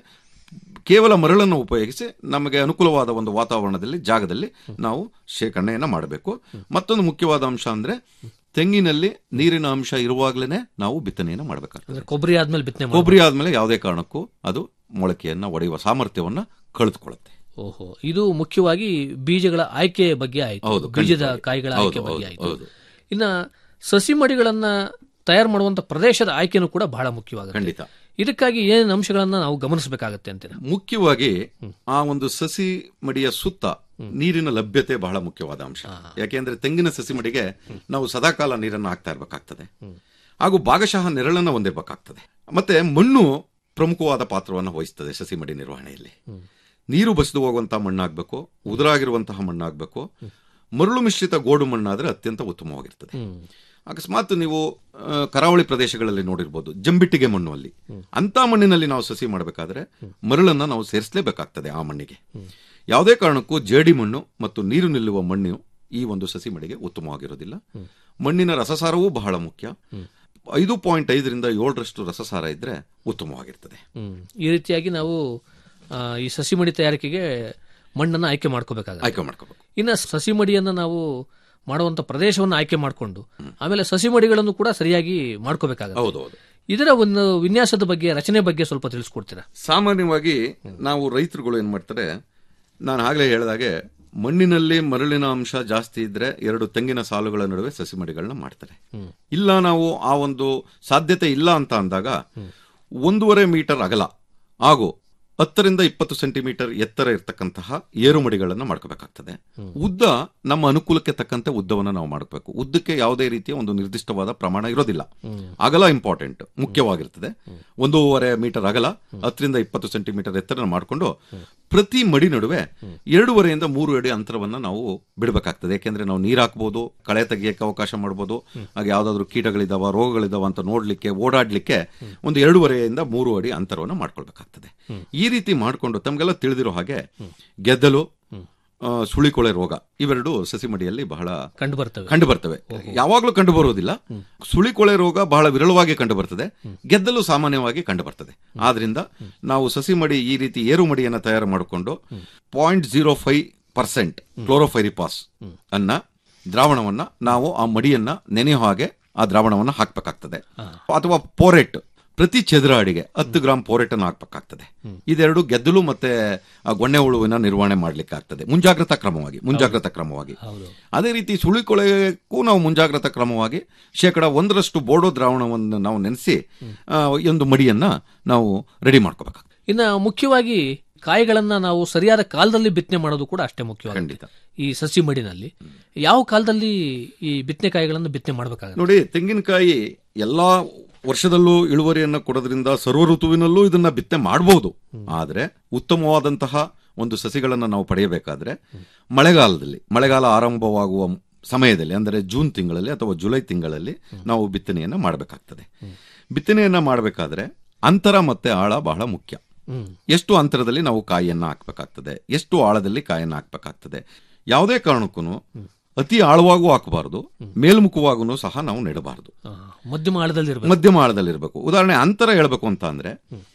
ಕೇವಲ ಮರಳನ್ನು ಉಪಯೋಗಿಸಿ ನಮಗೆ ಅನುಕೂಲವಾದ ಒಂದು ವಾತಾವರಣದಲ್ಲಿ ಜಾಗದಲ್ಲಿ ನಾವು ಶೇಖರಣೆಯನ್ನ ಮಾಡಬೇಕು ಮತ್ತೊಂದು ಮುಖ್ಯವಾದ ಅಂಶ ಅಂದ್ರೆ ತೆಂಗಿನಲ್ಲಿ ನೀರಿನ ಅಂಶ ಇರುವಾಗಲೇ ನಾವು ಬಿತ್ತನೆಯನ್ನ ಮಾಡಬೇಕಾಗ್ತದೆ ಅಂದ್ರೆ ಕೊಬ್ಬರಿ ಆದ್ಮೇಲೆ ಬಿತ್ತನೆ ಮಾಡ್ಬೇಕು. ಕೊಬ್ಬರಿ ಆದ್ಮೇಲೆ ಯಾವುದೇ ಕಾರಣಕ್ಕೂ ಅದು ಮೊಳಕೆಯನ್ನ ಒಡೆಯುವ ಸಾಮರ್ಥ್ಯವನ್ನ ಕಳೆದುಕೊಳ್ಳುತ್ತೆ ಓಹೋ ಇದು ಮುಖ್ಯವಾಗಿ ಬೀಜಗಳ ಆಯ್ಕೆ ಬಗ್ಗೆ ಆಯ್ತು ಹೌದು, ಬೀಜದ ಖಂಡಿತವಾಗಿ. ಕಾಯಿಗಳ ಹೌದು, ಆಯ್ಕೆ ಬಗ್ಗೆ ಹೌದು, ಆಯ್ತು ಹೌದು. ಇನ್ನ ಸಸಿ ಮಡಿಗಳನ್ನ ತಯಾರು ಮಾಡುವಂತ ಪ್ರದೇಶದ ಆಯ್ಕೆನೂ ಕೂಡ ಬಹಳ ಮುಖ್ಯವಾಗುತ್ತೆ ಖಂಡಿತ ಇದಕ್ಕಾಗಿ ಏನೇನು ಅಂಶಗಳನ್ನ ನಾವು ಗಮನಿಸಬೇಕಾಗತ್ತೆ ಅಂತೀರಾ ಮುಖ್ಯವಾಗಿ ಆ ಒಂದು ಸಸಿ ಮಡಿಯ ಸುತ್ತ ನೀರಿನ ಲಭ್ಯತೆ ಬಹಳ ಮುಖ್ಯವಾದ ಅಂಶ ಯಾಕೆಂದ್ರೆ ತೆಂಗಿನ ಸಸಿ ಮಡಿಗೆ ನಾವು ಸದಾಕಾಲ ನೀರನ್ನು ಹಾಕ್ತಾ ಇರಬೇಕಾಗ್ತದೆ ಹಾಗೂ ಭಾಗಶಃ ನೆರಳನ್ನು ಹೊಂದಿರಬೇಕಾಗ್ತದೆ ಮತ್ತೆ ಮಣ್ಣು ಪ್ರಮುಖವಾದ ಪಾತ್ರವನ್ನು ವಹಿಸ್ತದೆ ಸಸಿ ಮಡಿ ನಿರ್ವಹಣೆಯಲ್ಲಿ ನೀರು ಬಸಿದು ಹೋಗುವಂತಹ ಮಣ್ಣಾಗಬೇಕು ಉದುರಾಗಿರುವಂತಹ ಮಣ್ಣಾಗಬೇಕು ಮರಳು ಮಿಶ್ರಿತ ಗೋಡು ಮಣ್ಣಾದ್ರೆ ಅತ್ಯಂತ ಉತ್ತಮವಾಗಿರ್ತದೆ ಅಕಸ್ಮಾತ್ ನೀವು ಆ, ಕರಾವಳಿ ಪ್ರದೇಶಗಳಲ್ಲಿ ನೋಡಿರ್ಬೋದು ಜಂಬಿಟ್ಟಿಗೆ ಮಣ್ಣು ಅಲ್ಲಿ ಅಂತ ಮಣ್ಣಿನಲ್ಲಿ ನಾವು ಸಸಿ ಮಾಡಬೇಕಾದ್ರೆ ಮರಳನ್ನ ನಾವು ಸೇರಿಸಲೇಬೇಕಾಗ್ತದೆ ಆ ಮಣ್ಣಿಗೆ ಯಾವುದೇ ಕಾರಣಕ್ಕೂ ಜೇಡಿ ಮಣ್ಣು ಮತ್ತು ನೀರು ನಿಲ್ಲುವ ಮಣ್ಣು ಈ ಒಂದು ಸಸಿ ಮಡಿಗೆ ಉತ್ತಮವಾಗಿರೋದಿಲ್ಲ ಮಣ್ಣಿನ ರಸಸಾರವೂ ಬಹಳ ಮುಖ್ಯ ಐದು ಪಾಯಿಂಟ್ ಐದರಿಂದ ಏಳರಷ್ಟು ರಸಸಾರ ಇದ್ರೆ ಉತ್ತಮವಾಗಿರ್ತದೆ ಹ್ಮ್. ಈ ರೀತಿಯಾಗಿ ನಾವು ಆ, ಈ ಸಸಿ ಮಡಿ ತಯಾರಿಕೆಗೆ ಮಣ್ಣನ್ನು ಆಯ್ಕೆ ಮಾಡ್ಕೋಬೇಕಾಗುತ್ತೆ ಆಯ್ಕೆ ಮಾಡ್ಕೋಬೇಕು ಇನ್ನು ಸಸಿ ಮಡಿಯನ್ನ ನಾವು ಮಾಡುವಂತ ಪ್ರದೇಶವನ್ನು ಆಯ್ಕೆ ಮಾಡಿಕೊಂಡು ಆಮೇಲೆ ಸಸಿ ಮಡಿಗಳನ್ನು ಕೂಡ ಸರಿಯಾಗಿ ಮಾಡ್ಕೋಬೇಕಾಗುತ್ತೆ ಹೌದೌದು ಇದರ ಒಂದು ವಿನ್ಯಾಸದ ಬಗ್ಗೆ ರಚನೆ ಬಗ್ಗೆ ಸ್ವಲ್ಪ ತಿಳಿಸ್ಕೊಡ್ತೀರಾ ಸಾಮಾನ್ಯವಾಗಿ ನಾವು ರೈತರುಗಳು ಏನ್ ಮಾಡ್ತಾರೆ ನಾನು ಆಗಲೇ ಹೇಳಿದಾಗೆ ಮಣ್ಣಿನಲ್ಲಿ ಮರಳಿನ ಅಂಶ ಜಾಸ್ತಿ ಇದ್ರೆ ಎರಡು ತೆಂಗಿನ ಸಾಲುಗಳ ನಡುವೆ ಸಸಿ ಮಡಿಗಳನ್ನ ಮಾಡ್ತಾರೆ ಇಲ್ಲ ನಾವು ಆ ಒಂದು ಸಾಧ್ಯತೆ ಇಲ್ಲ ಅಂತ ಅಂದಾಗ ಒಂದೂವರೆ ಮೀಟರ್ ಅಗಲ ಹಾಗೂ ಹತ್ತರಿಂದ ಇಪ್ಪತ್ತು ಸೆಂಟಿಮೀಟರ್ ಎತ್ತರ ಇರತಕ್ಕಂತಹ ಏರು ಮಡಿಗಳನ್ನು ಮಾಡ್ಕೋಬೇಕಾಗ್ತದೆ ಉದ್ದ ನಮ್ಮ ಅನುಕೂಲಕ್ಕೆ ತಕ್ಕಂತೆ ಉದ್ದವನ್ನು ನಾವು ಮಾಡಬೇಕು ಉದ್ದಕ್ಕೆ ಯಾವುದೇ ರೀತಿಯ ಒಂದು ನಿರ್ದಿಷ್ಟವಾದ ಪ್ರಮಾಣ ಇರೋದಿಲ್ಲ ಅಗಲ ಇಂಪಾರ್ಟೆಂಟ್ ಮುಖ್ಯವಾಗಿರ್ತದೆ ಒಂದೂವರೆ ಮೀಟರ್ ಅಗಲ ಹತ್ತರಿಂದ ಇಪ್ಪತ್ತು ಸೆಂಟಿಮೀಟರ್ ಎತ್ತರ ಮಾಡಿಕೊಂಡು ಪ್ರತಿ ಮಡಿ ನಡುವೆ ಎರಡೂವರೆಯಿಂದ ಮೂರು ಅಡಿ ಅಂತರವನ್ನ ನಾವು ಬಿಡಬೇಕಾಗ್ತದೆ ಯಾಕೆಂದ್ರೆ ನಾವು ನೀರು ಹಾಕ್ಬೋದು ಕಳೆ ತೆಗಿಯಕ್ಕೆ ಅವಕಾಶ ಮಾಡ್ಬೋದು ಹಾಗೆ ಯಾವ್ದಾದ್ರು ಕೀಟಗಳಿದಾವ ರೋಗಗಳಿದಾವ ಅಂತ ನೋಡ್ಲಿಕ್ಕೆ ಓಡಾಡ್ಲಿಕ್ಕೆ ಒಂದು ಎರಡೂವರೆಯಿಂದ ಮೂರು ಅಡಿ ಅಂತರವನ್ನು ಮಾಡ್ಕೊಳ್ಬೇಕಾಗ್ತದೆ ಈ ರೀತಿ ಮಾಡಿಕೊಂಡು ತಮಗೆಲ್ಲ ತಿಳಿದಿರೋ ಹಾಗೆ ಗೆದ್ದಲು ಆ, ಸುಳಿಕೊಳೆ ರೋಗ ಇವೆರಡು ಸಸಿ ಮಡಿಯಲ್ಲಿ ಬಹಳ ಕಂಡು ಬರ್ತವೆ ಕಂಡು ಬರ್ತವೆ ಯಾವಾಗಲೂ ಕಂಡು ಬರುವುದಿಲ್ಲ ಸುಳಿಕೊಳೆ ರೋಗ ಬಹಳ ವಿರಳವಾಗಿ ಕಂಡು ಬರ್ತದೆ ಗೆದ್ದಲು ಸಾಮಾನ್ಯವಾಗಿ ಕಂಡು ಬರ್ತದೆ ಆದ್ರಿಂದ ನಾವು ಸಸಿ ಮಡಿ ಈ ರೀತಿ ಏರು ಮಡಿಯನ್ನು ತಯಾರು ಮಾಡಿಕೊಂಡು point zero five percent chlorpyrifos ಅನ್ನ ದ್ರಾವಣವನ್ನ ನಾವು ಆ ಮಡಿಯನ್ನ ನೆನೆಯೋ ಹಾಗೆ ಆ ದ್ರಾವಣವನ್ನ ಹಾಕ್ಬೇಕಾಗ್ತದೆ ಅಥವಾ ಪೋರೆಟ್ ಪ್ರತಿ ಚದರ ಅಡಿಗೆ ಹತ್ತು ಗ್ರಾಂ ಪೋರೆಟ್ ಅನ್ನು ಹಾಕ್ಬೇಕಾಗ್ತದೆ ಇದೆರಡು ಗೆದ್ದಲು ಮತ್ತೆ ಆ ಗೊಣ್ಣೆ ಹುಳುವಿನ ನಿರ್ವಹಣೆ ಮಾಡ್ಲಿಕ್ಕೆ ಆಗ್ತದೆ ಮುಂಜಾಗ್ರತಾ ಕ್ರಮವಾಗಿ ಮುಂಜಾಗ್ರತಾ ಕ್ರಮವಾಗಿ ಅದೇ ರೀತಿ ಸುಳಿಕೊಳೆಗೂ ನಾವು ಮುಂಜಾಗ್ರತಾ ಕ್ರಮವಾಗಿ ಶೇಕಡ ಒಂದರಷ್ಟು ಬೋಡೋ ದ್ರಾವಣವನ್ನು ನಾವು ನೆನೆಸಿ ಒಂದು ಮಡಿಯನ್ನ ನಾವು ರೆಡಿ ಮಾಡ್ಕೋಬೇಕಾಗ್ತದೆ ಇನ್ನು ಮುಖ್ಯವಾಗಿ ಕಾಯಿಗಳನ್ನ ನಾವು ಸರಿಯಾದ ಕಾಲದಲ್ಲಿ ಬಿತ್ತನೆ ಮಾಡೋದು ಕೂಡ ಅಷ್ಟೇ ಮುಖ್ಯವಾಗಿದೆ ಖಂಡಿತ. ಈ ಸಸಿ ಮಡಿನಲ್ಲಿ ಯಾವ ಕಾಲದಲ್ಲಿ ಈ ಬಿತ್ತನೆ ಕಾಯಿಗಳನ್ನು ಬಿತ್ತನೆ ಮಾಡಬೇಕಾಗುತ್ತೆ ನೋಡಿ ತೆಂಗಿನಕಾಯಿ ಎಲ್ಲಾ ವರ್ಷದಲ್ಲೂ ಇಳುವರಿಯನ್ನ ಕೊಡೋದ್ರಿಂದ ಸರ್ವ ಋತುವಿನಲ್ಲೂ ಇದನ್ನ ಬಿತ್ತನೆ ಮಾಡಬಹುದು ಆದ್ರೆ ಉತ್ತಮವಾದಂತಹ ಒಂದು ಸಸಿಗಳನ್ನ ನಾವು ಪಡೆಯಬೇಕಾದ್ರೆ ಮಳೆಗಾಲದಲ್ಲಿ ಮಳೆಗಾಲ ಆರಂಭವಾಗುವ ಸಮಯದಲ್ಲಿ ಅಂದರೆ ಜೂನ್ ತಿಂಗಳಲ್ಲಿ ಅಥವಾ ಜುಲೈ ತಿಂಗಳಲ್ಲಿ ನಾವು ಬಿತ್ತನೆಯನ್ನ ಮಾಡಬೇಕಾಗ್ತದೆ ಬಿತ್ತನೆಯನ್ನ ಮಾಡಬೇಕಾದ್ರೆ ಅಂತರ ಮತ್ತೆ ಆಳ ಬಹಳ ಮುಖ್ಯ ಎಷ್ಟು ಅಂತರದಲ್ಲಿ ನಾವು ಕಾಯಿಯನ್ನ ಹಾಕ್ಬೇಕಾಗ್ತದೆ ಎಷ್ಟು ಆಳದಲ್ಲಿ ಕಾಯನ್ನ ಹಾಕ್ಬೇಕಾಗ್ತದೆ ಯಾವುದೇ ಕಾರಣಕ್ಕೂ ಅತಿ ಆಳವಾಗೂ ಹಾಕಬಾರದು ಮೇಲ್ಮುಖವಾಗೂ ಸಹ ನಾವು ನೆಡಬಾರದು ಮಧ್ಯಮ ಆಳದಲ್ಲಿ ಇರಬೇಕು ಮಧ್ಯಮ ಆಳದಲ್ಲಿರಬೇಕು ಉದಾಹರಣೆ ಅಂತರ ಹೇಳಬೇಕು ಅಂತ ಅಂದ್ರೆ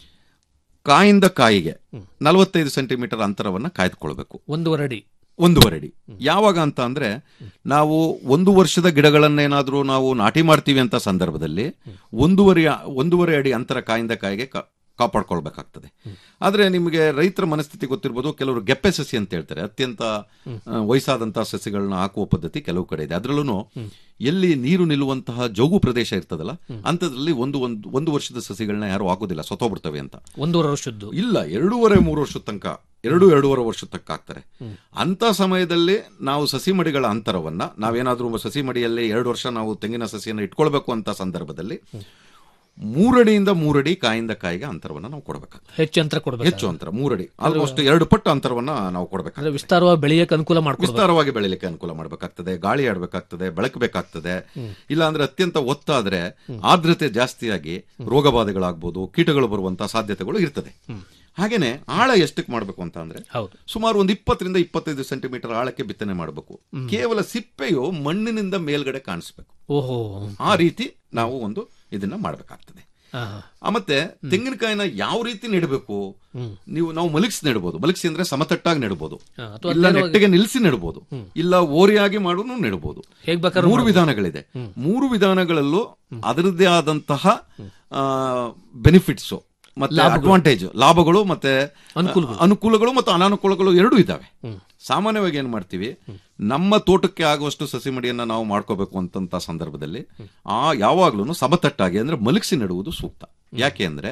ಕಾಯಿಂದ ಕಾಯಿಗೆ ನಲವತ್ತೈದು ಸೆಂಟಿಮೀಟರ್ ಅಂತರವನ್ನ ಕಾಯ್ದುಕೊಳ್ಬೇಕು ಒಂದೂವರೆ ಅಡಿ ಒಂದೂವರೆ ಅಡಿ ಯಾವಾಗ ಅಂತ ಅಂದ್ರೆ ನಾವು ಒಂದು ವರ್ಷದ ಗಿಡಗಳನ್ನೇನಾದ್ರೂ ನಾವು ನಾಟಿ ಮಾಡ್ತೀವಿ ಅಂತ ಸಂದರ್ಭದಲ್ಲಿ ಒಂದೂವರೆ ಒಂದೂವರೆ ಅಡಿ ಅಂತರ ಕಾಯಿಂದ ಕಾಯಿಗೆ ಕಾ- ಕಾಪಾಡ್ಕೊಳ್ಬೇಕಾಗ್ತದೆ ಆದ್ರೆ ನಿಮಗೆ ರೈತರ ಮನಸ್ಥಿತಿ ಗೊತ್ತಿರ್ಬೋದು ಕೆಲವರು ಗೆಪ್ಪೆ ಸಸಿ ಅಂತ ಹೇಳ್ತಾರೆ ಅತ್ಯಂತ ಆ, ವಯಸ್ಸಾದಂತಹ ಸಸಿಗಳನ್ನ ಹಾಕುವ ಪದ್ಧತಿ ಕೆಲವು ಕಡೆ ಇದೆ ಅದರಲ್ಲೂ ಎಲ್ಲಿ ನೀರು ನಿಲ್ಲುವಂತಹ ಜೋಗು ಪ್ರದೇಶ ಇರ್ತದಲ್ಲ ಅಂತದ್ರಲ್ಲಿ ಒಂದು ಒಂದು ಒಂದು ವರ್ಷದ ಸಸಿಗಳನ್ನ ಯಾರು ಹಾಕೋದಿಲ್ಲ ಸತ್ತೋಗ್ಬಿಡ್ತವೆ ಅಂತ ಒಂದೂವರೆ ವರ್ಷದ್ದು ಇಲ್ಲ ಎರಡೂವರೆ ಮೂರು ವರ್ಷದ ತನಕ ಎರಡು ಎರಡೂವರೆ ವರ್ಷದ ತನಕ ಆಗ್ತಾರೆ ಅಂತ ಸಮಯದಲ್ಲಿ ನಾವು ಸಸಿ ಮಡಿಗಳ ಅಂತರವನ್ನ ನಾವೇನಾದ್ರೂ ಸಸಿ ಮಡಿಯಲ್ಲಿ ಎರಡು ವರ್ಷ ನಾವು ತೆಂಗಿನ ಸಸಿಯನ್ನು ಇಟ್ಕೊಳ್ಬೇಕು ಅಂತ ಸಂದರ್ಭದಲ್ಲಿ ಮೂರಡಿಯಿಂದ ಮೂರಡಿ ಕಾಯಿಂದ ಕಾಯಿಗೆ ಅಂತರವನ್ನ ನಾವು ಕೊಡಬೇಕಾಗ್ತದೆ ಹೆಚ್ಚು ಅಂತರ ಕೊಡಬೇಕು ಹೆಚ್ಚು ಅಂತರ ಮೂರಡಿ ಆಲ್ಮೋಸ್ಟ್ ಎರಡು ಪಟ್ಟು ಅಂತರವನ್ನ ನಾವು ಕೊಡಬೇಕಾಗ್ತದೆ ಅಂದ್ರೆ ವಿಸ್ತಾರವಾಗಿ ಬೆಳೆಯಕ್ಕೆ ಅನುಕೂಲ ಮಾಡ್ಕೊಡ್ಬೇಕು ವಿಸ್ತಾರವಾಗಿ ಬೆಳಿಲಿಕ್ಕೆ ಅನುಕೂಲ ಮಾಡಬೇಕಾಗ್ತದೆ ಗಾಳಿ ಆಡಬೇಕಾಗ್ತದೆ ಬೆಳಕಬೇಕಾಗ್ತದೆ ಇಲ್ಲ ಅಂದ್ರೆ ಅತ್ಯಂತ ಒತ್ತಾದ್ರೆ ಆರ್ದ್ರತೆ ಜಾಸ್ತಿಯಾಗಿ ರೋಗ ಬಾಧೆಗಳಾಗ್ಬೋದು ಕೀಟಗಳು ಬರುವಂತಹ ಸಾಧ್ಯತೆಗಳು ಇರ್ತದೆ ಹಾಗೇನೆ ಆಳ ಎಷ್ಟಕ್ಕೆ ಮಾಡಬೇಕು ಅಂತ ಅಂದ್ರೆ ಹೌದು ಸುಮಾರು ಒಂದು ಇಪ್ಪತ್ತರಿಂದ ಇಪ್ಪತ್ತೈದು ಸೆಂಟಿಮೀಟರ್ ಆಳಕ್ಕೆ ಬಿತ್ತನೆ ಮಾಡಬೇಕು ಕೇವಲ ಸಿಪ್ಪೆಯು ಮಣ್ಣಿನಿಂದ ಮೇಲ್ಗಡೆ ಕಾಣಿಸ್ಬೇಕು ಓಹೋ ಆ ರೀತಿ ನಾವು ಒಂದು ಇದನ್ನ ಮಾಡಬೇಕಾಗ್ತದೆ ಆ, ಮತ್ತೆ ತೆಂಗಿನಕಾಯಿನ ಯಾವ ರೀತಿ ನೆಡಬೇಕು ನೀವು ನಾವು ಮಲಗಿಸಿ ನೆಡ್ಬೋದು ಮಲಗಿಸಿ ಅಂದ್ರೆ ಸಮತಟ್ಟಾಗಿ ನೆಡ್ಬೋದು ಹಾ, ಅಥವಾ ಇಲ್ಲ ನೇರವಾಗಿ- ನೆಟ್ಟಿಗೆ ನಿಲ್ಲಿಸಿ ನೆಡ್ಬೋದು ಇಲ್ಲ ಓರಿಯಾಗಿ ಮಾಡೋನು ನೆಡ್ಬೋದು ಹೇಗ್ ಬೇಕಾದ್ರೂ ಮೂರು ಮಾಡ್ಬೋದು. ವಿಧಾನಗಳಿದೆ ಮೂರು ವಿಧಾನಗಳಲ್ಲೂ ಅದರದ್ದೇ ಆದಂತಹ ಬೆನಿಫಿಟ್ಸ್ ಮತ್ತೆ ಲಾಭಗಳು. ಅಡ್ವಾಂಟೇಜ್ ಲಾಭಗಳು ಮತ್ತೆ ಅನುಕೂಲಗಳು. ಅನುಕೂಲಗಳು ಮತ್ತು ಅನಾನುಕೂಲಗಳು ಎರಡೂ ಇದ್ದಾವೆ ಸಾಮಾನ್ಯವಾಗಿ ಏನ್ ಮಾಡ್ತೀವಿ ನಮ್ಮ ತೋಟಕ್ಕೆ ಆಗುವಷ್ಟು ಸಸಿ ಮಡಿಯನ್ನ ನಾವು ಮಾಡ್ಕೋಬೇಕು ಅಂತಂತ ಸಂದರ್ಭದಲ್ಲಿ ಆ ಯಾವಾಗ್ಲೂ ಸಮತಟ್ಟಾಗಿ ಅಂದ್ರೆ ಮಲಗಿಸಿ ನೆಡುವುದು ಸೂಕ್ತ ಯಾಕೆ ಅಂದ್ರೆ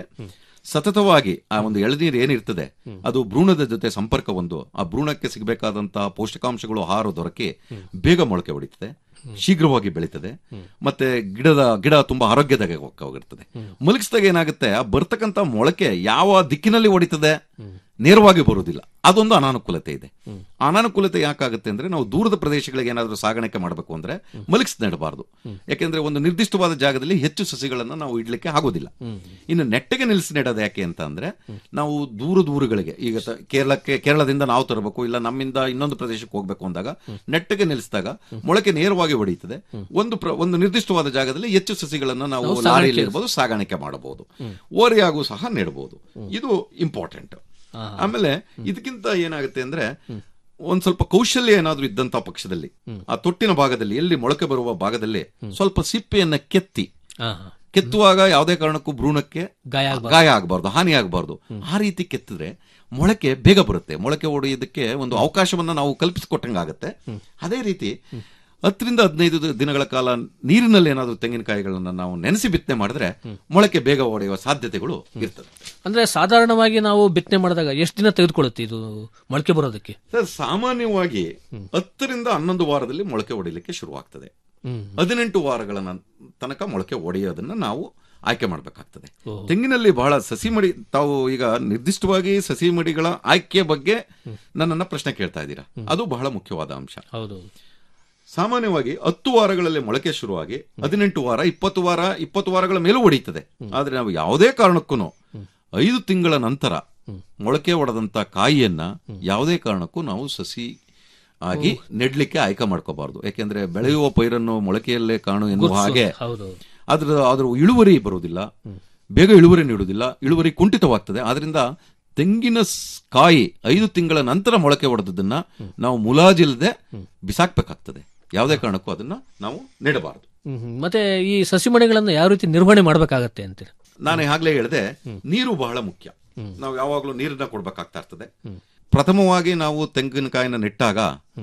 ಸತತವಾಗಿ ಆ ಒಂದು ಎಳನೀರು ಏನಿರ್ತದೆ ಅದು ಭ್ರೂಣದ ಜೊತೆ ಸಂಪರ್ಕ ಒಂದು ಆ ಭ್ರೂಣಕ್ಕೆ ಸಿಗಬೇಕಾದಂತಹ ಪೌಷ್ಟಿಕಾಂಶಗಳು ಆಹಾರ ದೊರಕಿ ಬೇಗ ಮೊಳಕೆ ಹೊಡಿತದೆ ಶೀಘ್ರವಾಗಿ ಬೆಳೀತದೆ ಮತ್ತೆ ಗಿಡದ ಗಿಡ ತುಂಬಾ ಆರೋಗ್ಯದಾಗ ಹೋಗಿರ್ತದೆ ಮಲಗಿಸಿದಾಗ ಏನಾಗುತ್ತೆ ಆ ಬರ್ತಕ್ಕಂತ ಮೊಳಕೆ ಯಾವ ದಿಕ್ಕಿನಲ್ಲಿ ಹೊಡಿತದೆ ನೇರವಾಗಿ ಬರುವುದಿಲ್ಲ ಅದೊಂದು ಅನಾನುಕೂಲತೆ ಇದೆ ಆ ಅನಾನುಕೂಲತೆ ಯಾಕಾಗುತ್ತೆ ಅಂದ್ರೆ ನಾವು ದೂರದ ಪ್ರದೇಶಗಳಿಗೆ ಏನಾದರೂ ಸಾಗಾಣಿಕೆ ಮಾಡಬೇಕು ಅಂದ್ರೆ ಮಲಗಿಸಿ ನೆಡಬಾರ್ದು ಯಾಕೆಂದ್ರೆ ಒಂದು ನಿರ್ದಿಷ್ಟವಾದ ಜಾಗದಲ್ಲಿ ಹೆಚ್ಚು ಸಸಿಗಳನ್ನ ನಾವು ಇಡ್ಲಿಕ್ಕೆ ಆಗೋದಿಲ್ಲ ಇನ್ನು ನೆಟ್ಟಗೆ ನಿಲ್ಲಿಸಿ ನೆಡೋದು ಯಾಕೆ ಅಂತ ಅಂದ್ರೆ ನಾವು ದೂರ ದೂರಗಳಿಗೆ ಈಗ ತ- ಕೇರಳಕ್ಕೆ ಕೇರಳದಿಂದ ನಾವು ತರಬೇಕು ಇಲ್ಲ ನಮ್ಮಿಂದ ಇನ್ನೊಂದು ಪ್ರದೇಶಕ್ಕೆ ಹೋಗ್ಬೇಕು ಅಂದಾಗ ನೆಟ್ಟಗೆ ನಿಲ್ಲಿಸಿದಾಗ ಮೊಳಕೆ ನೇರವಾಗಿ ಹೊಡೆಯುತ್ತದೆ ಒಂದು ಪ್ರ- ಒಂದು ನಿರ್ದಿಷ್ಟವಾದ ಜಾಗದಲ್ಲಿ ಹೆಚ್ಚು ಸಸಿಗಳನ್ನ ನಾವು ನಾವು ಲಾರಿಯಲ್ಲಿ ಸಾಗಾಣಿಕೆ- ಇರ್ಬೋದು ಸಾಗಾಣಿಕೆ ಮಾಡಬಹುದು ಓರೆಯಾಗೂ ಸಹ ನೆಡಬಹುದು ಇದು ಇಂಪಾರ್ಟೆಂಟ್ ಆಮೇಲೆ ಇದಕ್ಕಿಂತ ಏನಾಗುತ್ತೆ ಅಂದ್ರೆ ಒಂದ್ ಸ್ವಲ್ಪ ಕೌಶಲ್ಯ ಏನಾದ್ರೂ ಇದ್ದಂತ ಪಕ್ಷದಲ್ಲಿ ಆ ತೊಟ್ಟಿನ ಭಾಗದಲ್ಲಿ ಎಲ್ಲಿ ಮೊಳಕೆ ಬರುವ ಭಾಗದಲ್ಲಿ ಸ್ವಲ್ಪ ಸಿಪ್ಪೆಯನ್ನ ಕೆತ್ತಿ ಕೆತ್ತುವಾಗ ಯಾವುದೇ ಕಾರಣಕ್ಕೂ ಭ್ರೂಣಕ್ಕೆ ಗಾಯ ಆಗ್ಬಾರ್ದು. ಗಾಯ ಆಗಬಾರ್ದು ಹಾನಿ ಆಗಬಾರ್ದು ಆ ರೀತಿ ಕೆತ್ತಿದ್ರೆ ಮೊಳಕೆ ಬೇಗ ಬರುತ್ತೆ ಮೊಳಕೆ ಹೊಡೆಯೋದಕ್ಕೆ ಒಂದು ಅವಕಾಶವನ್ನ ನಾವು ಕಲ್ಪಿಸಿಕೊಟ್ಟಂಗಾಗತ್ತೆ ಅದೇ ರೀತಿ ಹತ್ತರಿಂದ ಹದಿನೈದು ದಿ- ದಿನಗಳ ಕಾಲ ನೀರಿನಲ್ಲಿ ಏನಾದರೂ ತೆಂಗಿನಕಾಯಿಗಳನ್ನ ನಾವು ನೆನೆಸಿ ಬಿತ್ತನೆ ಮಾಡಿದ್ರೆ ಮೊಳಕೆ ಬೇಗ ಹೊಡೆಯುವ ಸಾಧ್ಯತೆಗಳು ಇರ್ತದೆ ಅಂದ್ರೆ ಸಾಧಾರಣವಾಗಿ ನಾವು ಬಿತ್ತನೆ ಮಾಡಿದಾಗ ಎಷ್ಟು ದಿನ ತೆಗೆದುಕೊಳ್ಳುತ್ತೆ ಇದು ಮೊಳಕೆ ಬರೋದಕ್ಕೆ ಸರ್ ಸಾಮಾನ್ಯವಾಗಿ ಹತ್ತರಿಂದ ಹನ್ನೊಂದು ವಾರದಲ್ಲಿ ಮೊಳಕೆ ಹೊಡಿಲಿಕ್ಕೆ ಶುರುವಾಗ್ತದೆ ಹ್ಮ್. ಹದಿನೆಂಟು ವಾರಗಳ ನನ್- ತನಕ ಮೊಳಕೆ ಒಡೆಯೋದನ್ನ ನಾವು ಆಯ್ಕೆ ಮಾಡಬೇಕಾಗ್ತದೆ ತೆಂಗಿನಲ್ಲಿ ಬಹಳ ಸಸಿ ಮಡಿ ತಾವು ಈಗ ನಿರ್ದಿಷ್ಟವಾಗಿ ಸಸಿ ಮಡಿಗಳ ಆಯ್ಕೆ ಬಗ್ಗೆ ನನ್ನನ್ನ ಪ್ರಶ್ನೆ ಕೇಳ್ತಾ ಇದ್ದೀರಾ ಅದು ಬಹಳ ಮುಖ್ಯವಾದ ಅಂಶ ಹೌದು ಸಾಮಾನ್ಯವಾಗಿ ಹತ್ತು ವಾರಗಳಲ್ಲಿ ಮೊಳಕೆ ಶುರುವಾಗಿ ಹದಿನೆಂಟು ವಾರ ಇಪ್ಪತ್ತು ವಾರ ಇಪ್ಪತ್ತು ವಾರಗಳ ಮೇಲೂ ಹೊಡೀತದೆ ಆದ್ರೆ ನಾವು ಯಾವುದೇ ಕಾರಣಕ್ಕೂ ಐದು ತಿಂಗಳ ನಂತರ ಮೊಳಕೆ ಒಡೆದಂತ ಕಾಯಿಯನ್ನ ಯಾವುದೇ ಕಾರಣಕ್ಕೂ ನಾವು ಸಸಿ ಆಗಿ ನೆಡ್ಲಿಕ್ಕೆ ಆಯ್ಕೆ ಮಾಡ್ಕೋಬಾರ್ದು ಯಾಕೆಂದ್ರೆ ಬೆಳೆಯುವ ಪೈರನ್ನು ಮೊಳಕೆಯಲ್ಲೇ ಕಾಣು ಎನ್ನುವ ಗುರ್ತಿಸೋದು. ಹಾಗೆ ಹೌದು. ಅದ್ರ ಅದ್ರ ಇಳುವರಿ ಬರುವುದಿಲ್ಲ ಬೇಗ ಇಳುವರಿ ನೀಡುವುದಿಲ್ಲ ಇಳುವರಿ ಕುಂಠಿತವಾಗ್ತದೆ ಆದ್ರಿಂದ ತೆಂಗಿನ ಸ್- ಕಾಯಿ ಐದು ತಿಂಗಳ ನಂತರ ಮೊಳಕೆ ಹೊಡೆದದನ್ನ ನಾವು ಮುಲಾಜಿಲ್ಲದೆ ಬಿಸಾಕ್ಬೇಕಾಗ್ತದೆ ಯಾವುದೇ ಕಾರಣಕ್ಕೂ ಅದನ್ನ ನಾವು ನೆಡಬಾರದು ಹ್ಮ್, ಹ್ಮ್. ಮತ್ತೆ ಈ ಸಸಿ ಮನೆಗಳನ್ನ ಯಾವ ರೀತಿ ನಿರ್ವಹಣೆ ಮಾಡಬೇಕಾಗತ್ತೆ ಅಂತೀರಿ ನಾನು ಆಗ್ಲೇ ಹೇಳಿದೆ ನೀರು ಬಹಳ ಮುಖ್ಯ ನಾವು ಯಾವಾಗಲೂ ನೀರನ್ನ ಕೊಡ್ಬೇಕಾಗ್ತಾ ಇರ್ತದೆ ಪ್ರಥಮವಾಗಿ ನಾವು ತೆಂಗಿನಕಾಯಿನ ನೆಟ್ಟಾಗ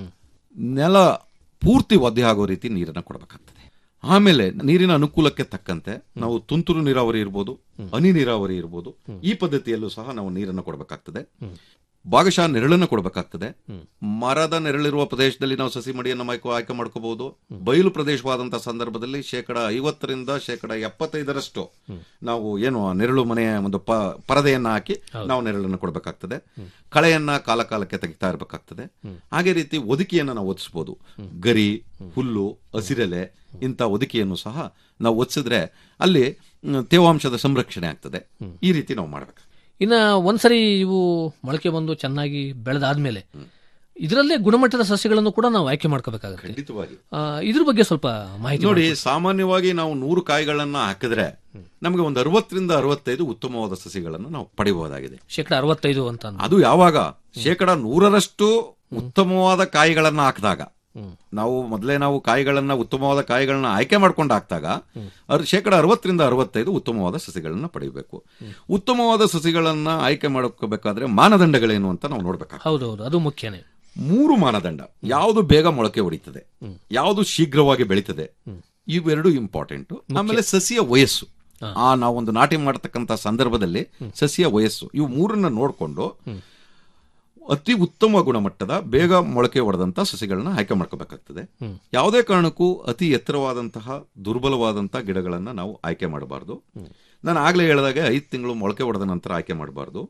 ನೆಲ ಪೂರ್ತಿ ಒದ್ದೆ ಆಗೋ ರೀತಿ ನೀರನ್ನ ಕೊಡಬೇಕಾಗ್ತದೆ ಆಮೇಲೆ ನೀರಿನ ಅನುಕೂಲಕ್ಕೆ ತಕ್ಕಂತೆ ನಾವು ತುಂತುರು ನೀರಾವರಿ ಇರ್ಬೋದು ಹನಿ ನೀರಾವರಿ ಇರ್ಬೋದು ಈ ಪದ್ಧತಿಯಲ್ಲೂ ಸಹ ನಾವು ನೀರನ್ನು ಕೊಡಬೇಕಾಗ್ತದೆ ಭಾಗಶಃ ನೆರಳನ್ನು ಕೊಡಬೇಕಾಗ್ತದೆ ಮರದ ನೆರಳಿರುವ ಪ್ರದೇಶದಲ್ಲಿ ನಾವು ಸಸಿ ಮಡಿಯನ್ನು ಮೈಕೋ ಆಯ್ಕೆ ಮಾಡ್ಕೋಬಹುದು ಬಯಲು ಪ್ರದೇಶವಾದಂತಹ ಸಂದರ್ಭದಲ್ಲಿ ಶೇಕಡ ಐವತ್ತರಿಂದ ಶೇಕಡ ಎಪ್ಪತ್ತೈದರಷ್ಟು ನಾವು ಏನು ಆ ನೆರಳು ಮನೆಯ ಒಂದು ಪ ಪರದೆಯನ್ನ ಹಾಕಿ ನಾವು ನೆರಳನ್ನು ಕೊಡಬೇಕಾಗ್ತದೆ ಕಳೆಯನ್ನ ಕಾಲ ಕಾಲಕ್ಕೆ ತೆಗಿತಾ ಇರಬೇಕಾಗ್ತದೆ ಹಾಗೆ ರೀತಿ ಒದಿಕೆಯನ್ನ ನಾವು ಒದಿಸ್ಬೋದು ಗರಿ ಹುಲ್ಲು ಹಸಿರೆಲೆ ಇಂಥ ಒದಿಕೆಯನ್ನು ಸಹ ನಾವು ಒದಿಸಿದ್ರೆ ಅಲ್ಲಿ ಮ್, ತೇವಾಂಶದ ಸಂರಕ್ಷಣೆ ಆಗ್ತದೆ ಈ ರೀತಿ ನಾವು ಮಾಡಬೇಕು ಇನ್ನ ಒಂದ್ಸರಿ ಇವು ಮೊಳಕೆ ಬಂದು ಚೆನ್ನಾಗಿ ಬೆಳೆದಾದ್ಮೇಲೆ ಇದರಲ್ಲೇ ಗುಣಮಟ್ಟದ ಸಸ್ಯಗಳನ್ನು ಕೂಡ ನಾವು ಆಯ್ಕೆ ಮಾಡ್ಕೋಬೇಕಾಗುತ್ತೆ ಖಂಡಿತವಾಗಿ ಆ, ಇದ್ರ ಬಗ್ಗೆ ಸ್ವಲ್ಪ ಮಾಹಿತಿ ನೋಡಿ ಮಾಡ್ಕೊಡಿ. ಸಾಮಾನ್ಯವಾಗಿ ನಾವು ನೂರು ಕಾಯಿಗಳನ್ನ ಹಾಕಿದ್ರೆ ನಮಗೆ ಒಂದು ಅರವತ್ತರಿಂದ ಅರವತ್ತೈದು ಉತ್ತಮವಾದ ಸಸಿಗಳನ್ನು ನಾವು ಪಡೆಯಬಹುದಾಗಿದೆ ಶೇಕಡ ಅರವತ್ತೈದು ಅಂತ ಅಂದ್ರೆ. ಅದು ಯಾವಾಗ ಶೇಕಡ ನೂರರಷ್ಟು ಉತ್ತಮವಾದ ಕಾಯಿಗಳನ್ನ ಹಾಕಿದಾಗ ನಾವು ಮೊದಲೇ ನಾವು ಕಾಯಿಗಳನ್ನ ಉತ್ತಮವಾದ ಕಾಯಿಗಳನ್ನ ಆಯ್ಕೆ ಮಾಡ್ಕೊಂಡು ಹಾಕಿದಾಗ ಅರ್ ಶೇಕಡ ಅರವತ್ತರಿಂದ ಅರವತ್ತೈದು ಉತ್ತಮವಾದ ಸಸಿಗಳನ್ನ ಪಡೆಯಬೇಕು ಉತ್ತಮವಾದ ಸಸಿಗಳನ್ನ ಆಯ್ಕೆ ಮಾಡ್ಕೋಬೇಕಾದ್ರೆ ಮಾನದಂಡಗಳೇನು ಅಂತ ನಾವು ನೋಡ್ಬೇಕಾಗ್ತದೆ ಹೌದೌದು ಅದು ಮುಖ್ಯನೇ ಮೂರು ಮಾನದಂಡ ಯಾವುದು ಬೇಗ ಮೊಳಕೆ ಹೊಡಿತದೆ ಯಾವುದು ಶೀಘ್ರವಾಗಿ ಬೆಳೀತದೆ ಇವೆರಡು ಇಂಪಾರ್ಟೆಂಟ್ ಆಮೇಲೆ ಸಸಿಯ ವಯಸ್ಸು ಆ ನಾವೊಂದು ನಾಟಿ ಮಾಡತಕ್ಕಂತ ಸಂದರ್ಭದಲ್ಲಿ ಸಸಿಯ ವಯಸ್ಸು ಇವು ಮೂರನ್ನ ನೋಡಿಕೊಂಡು ಅತಿ ಉತ್ತಮ ಗುಣಮಟ್ಟದ ಬೇಗ ಮೊಳಕೆ ಹೊಡೆದಂತ ಸಸಿಗಳನ್ನ ಆಯ್ಕೆ ಮಾಡ್ಕೋಬೇಕಾಗ್ತದೆ ಯಾವುದೇ ಕಾರಣಕ್ಕೂ ಅತಿ ಎತ್ತರವಾದಂತಹ ದುರ್ಬಲವಾದಂತಹ ಗಿಡಗಳನ್ನ ನಾವು ಆಯ್ಕೆ ಮಾಡಬಾರದು ನಾನು ಆಗ್ಲೇ ಹೇಳಿದಾಗ ಐದು ತಿಂಗಳು ಮೊಳಕೆ ಹೊಡೆದ ನಂತರ ಆಯ್ಕೆ ಮಾಡಬಾರ್ದು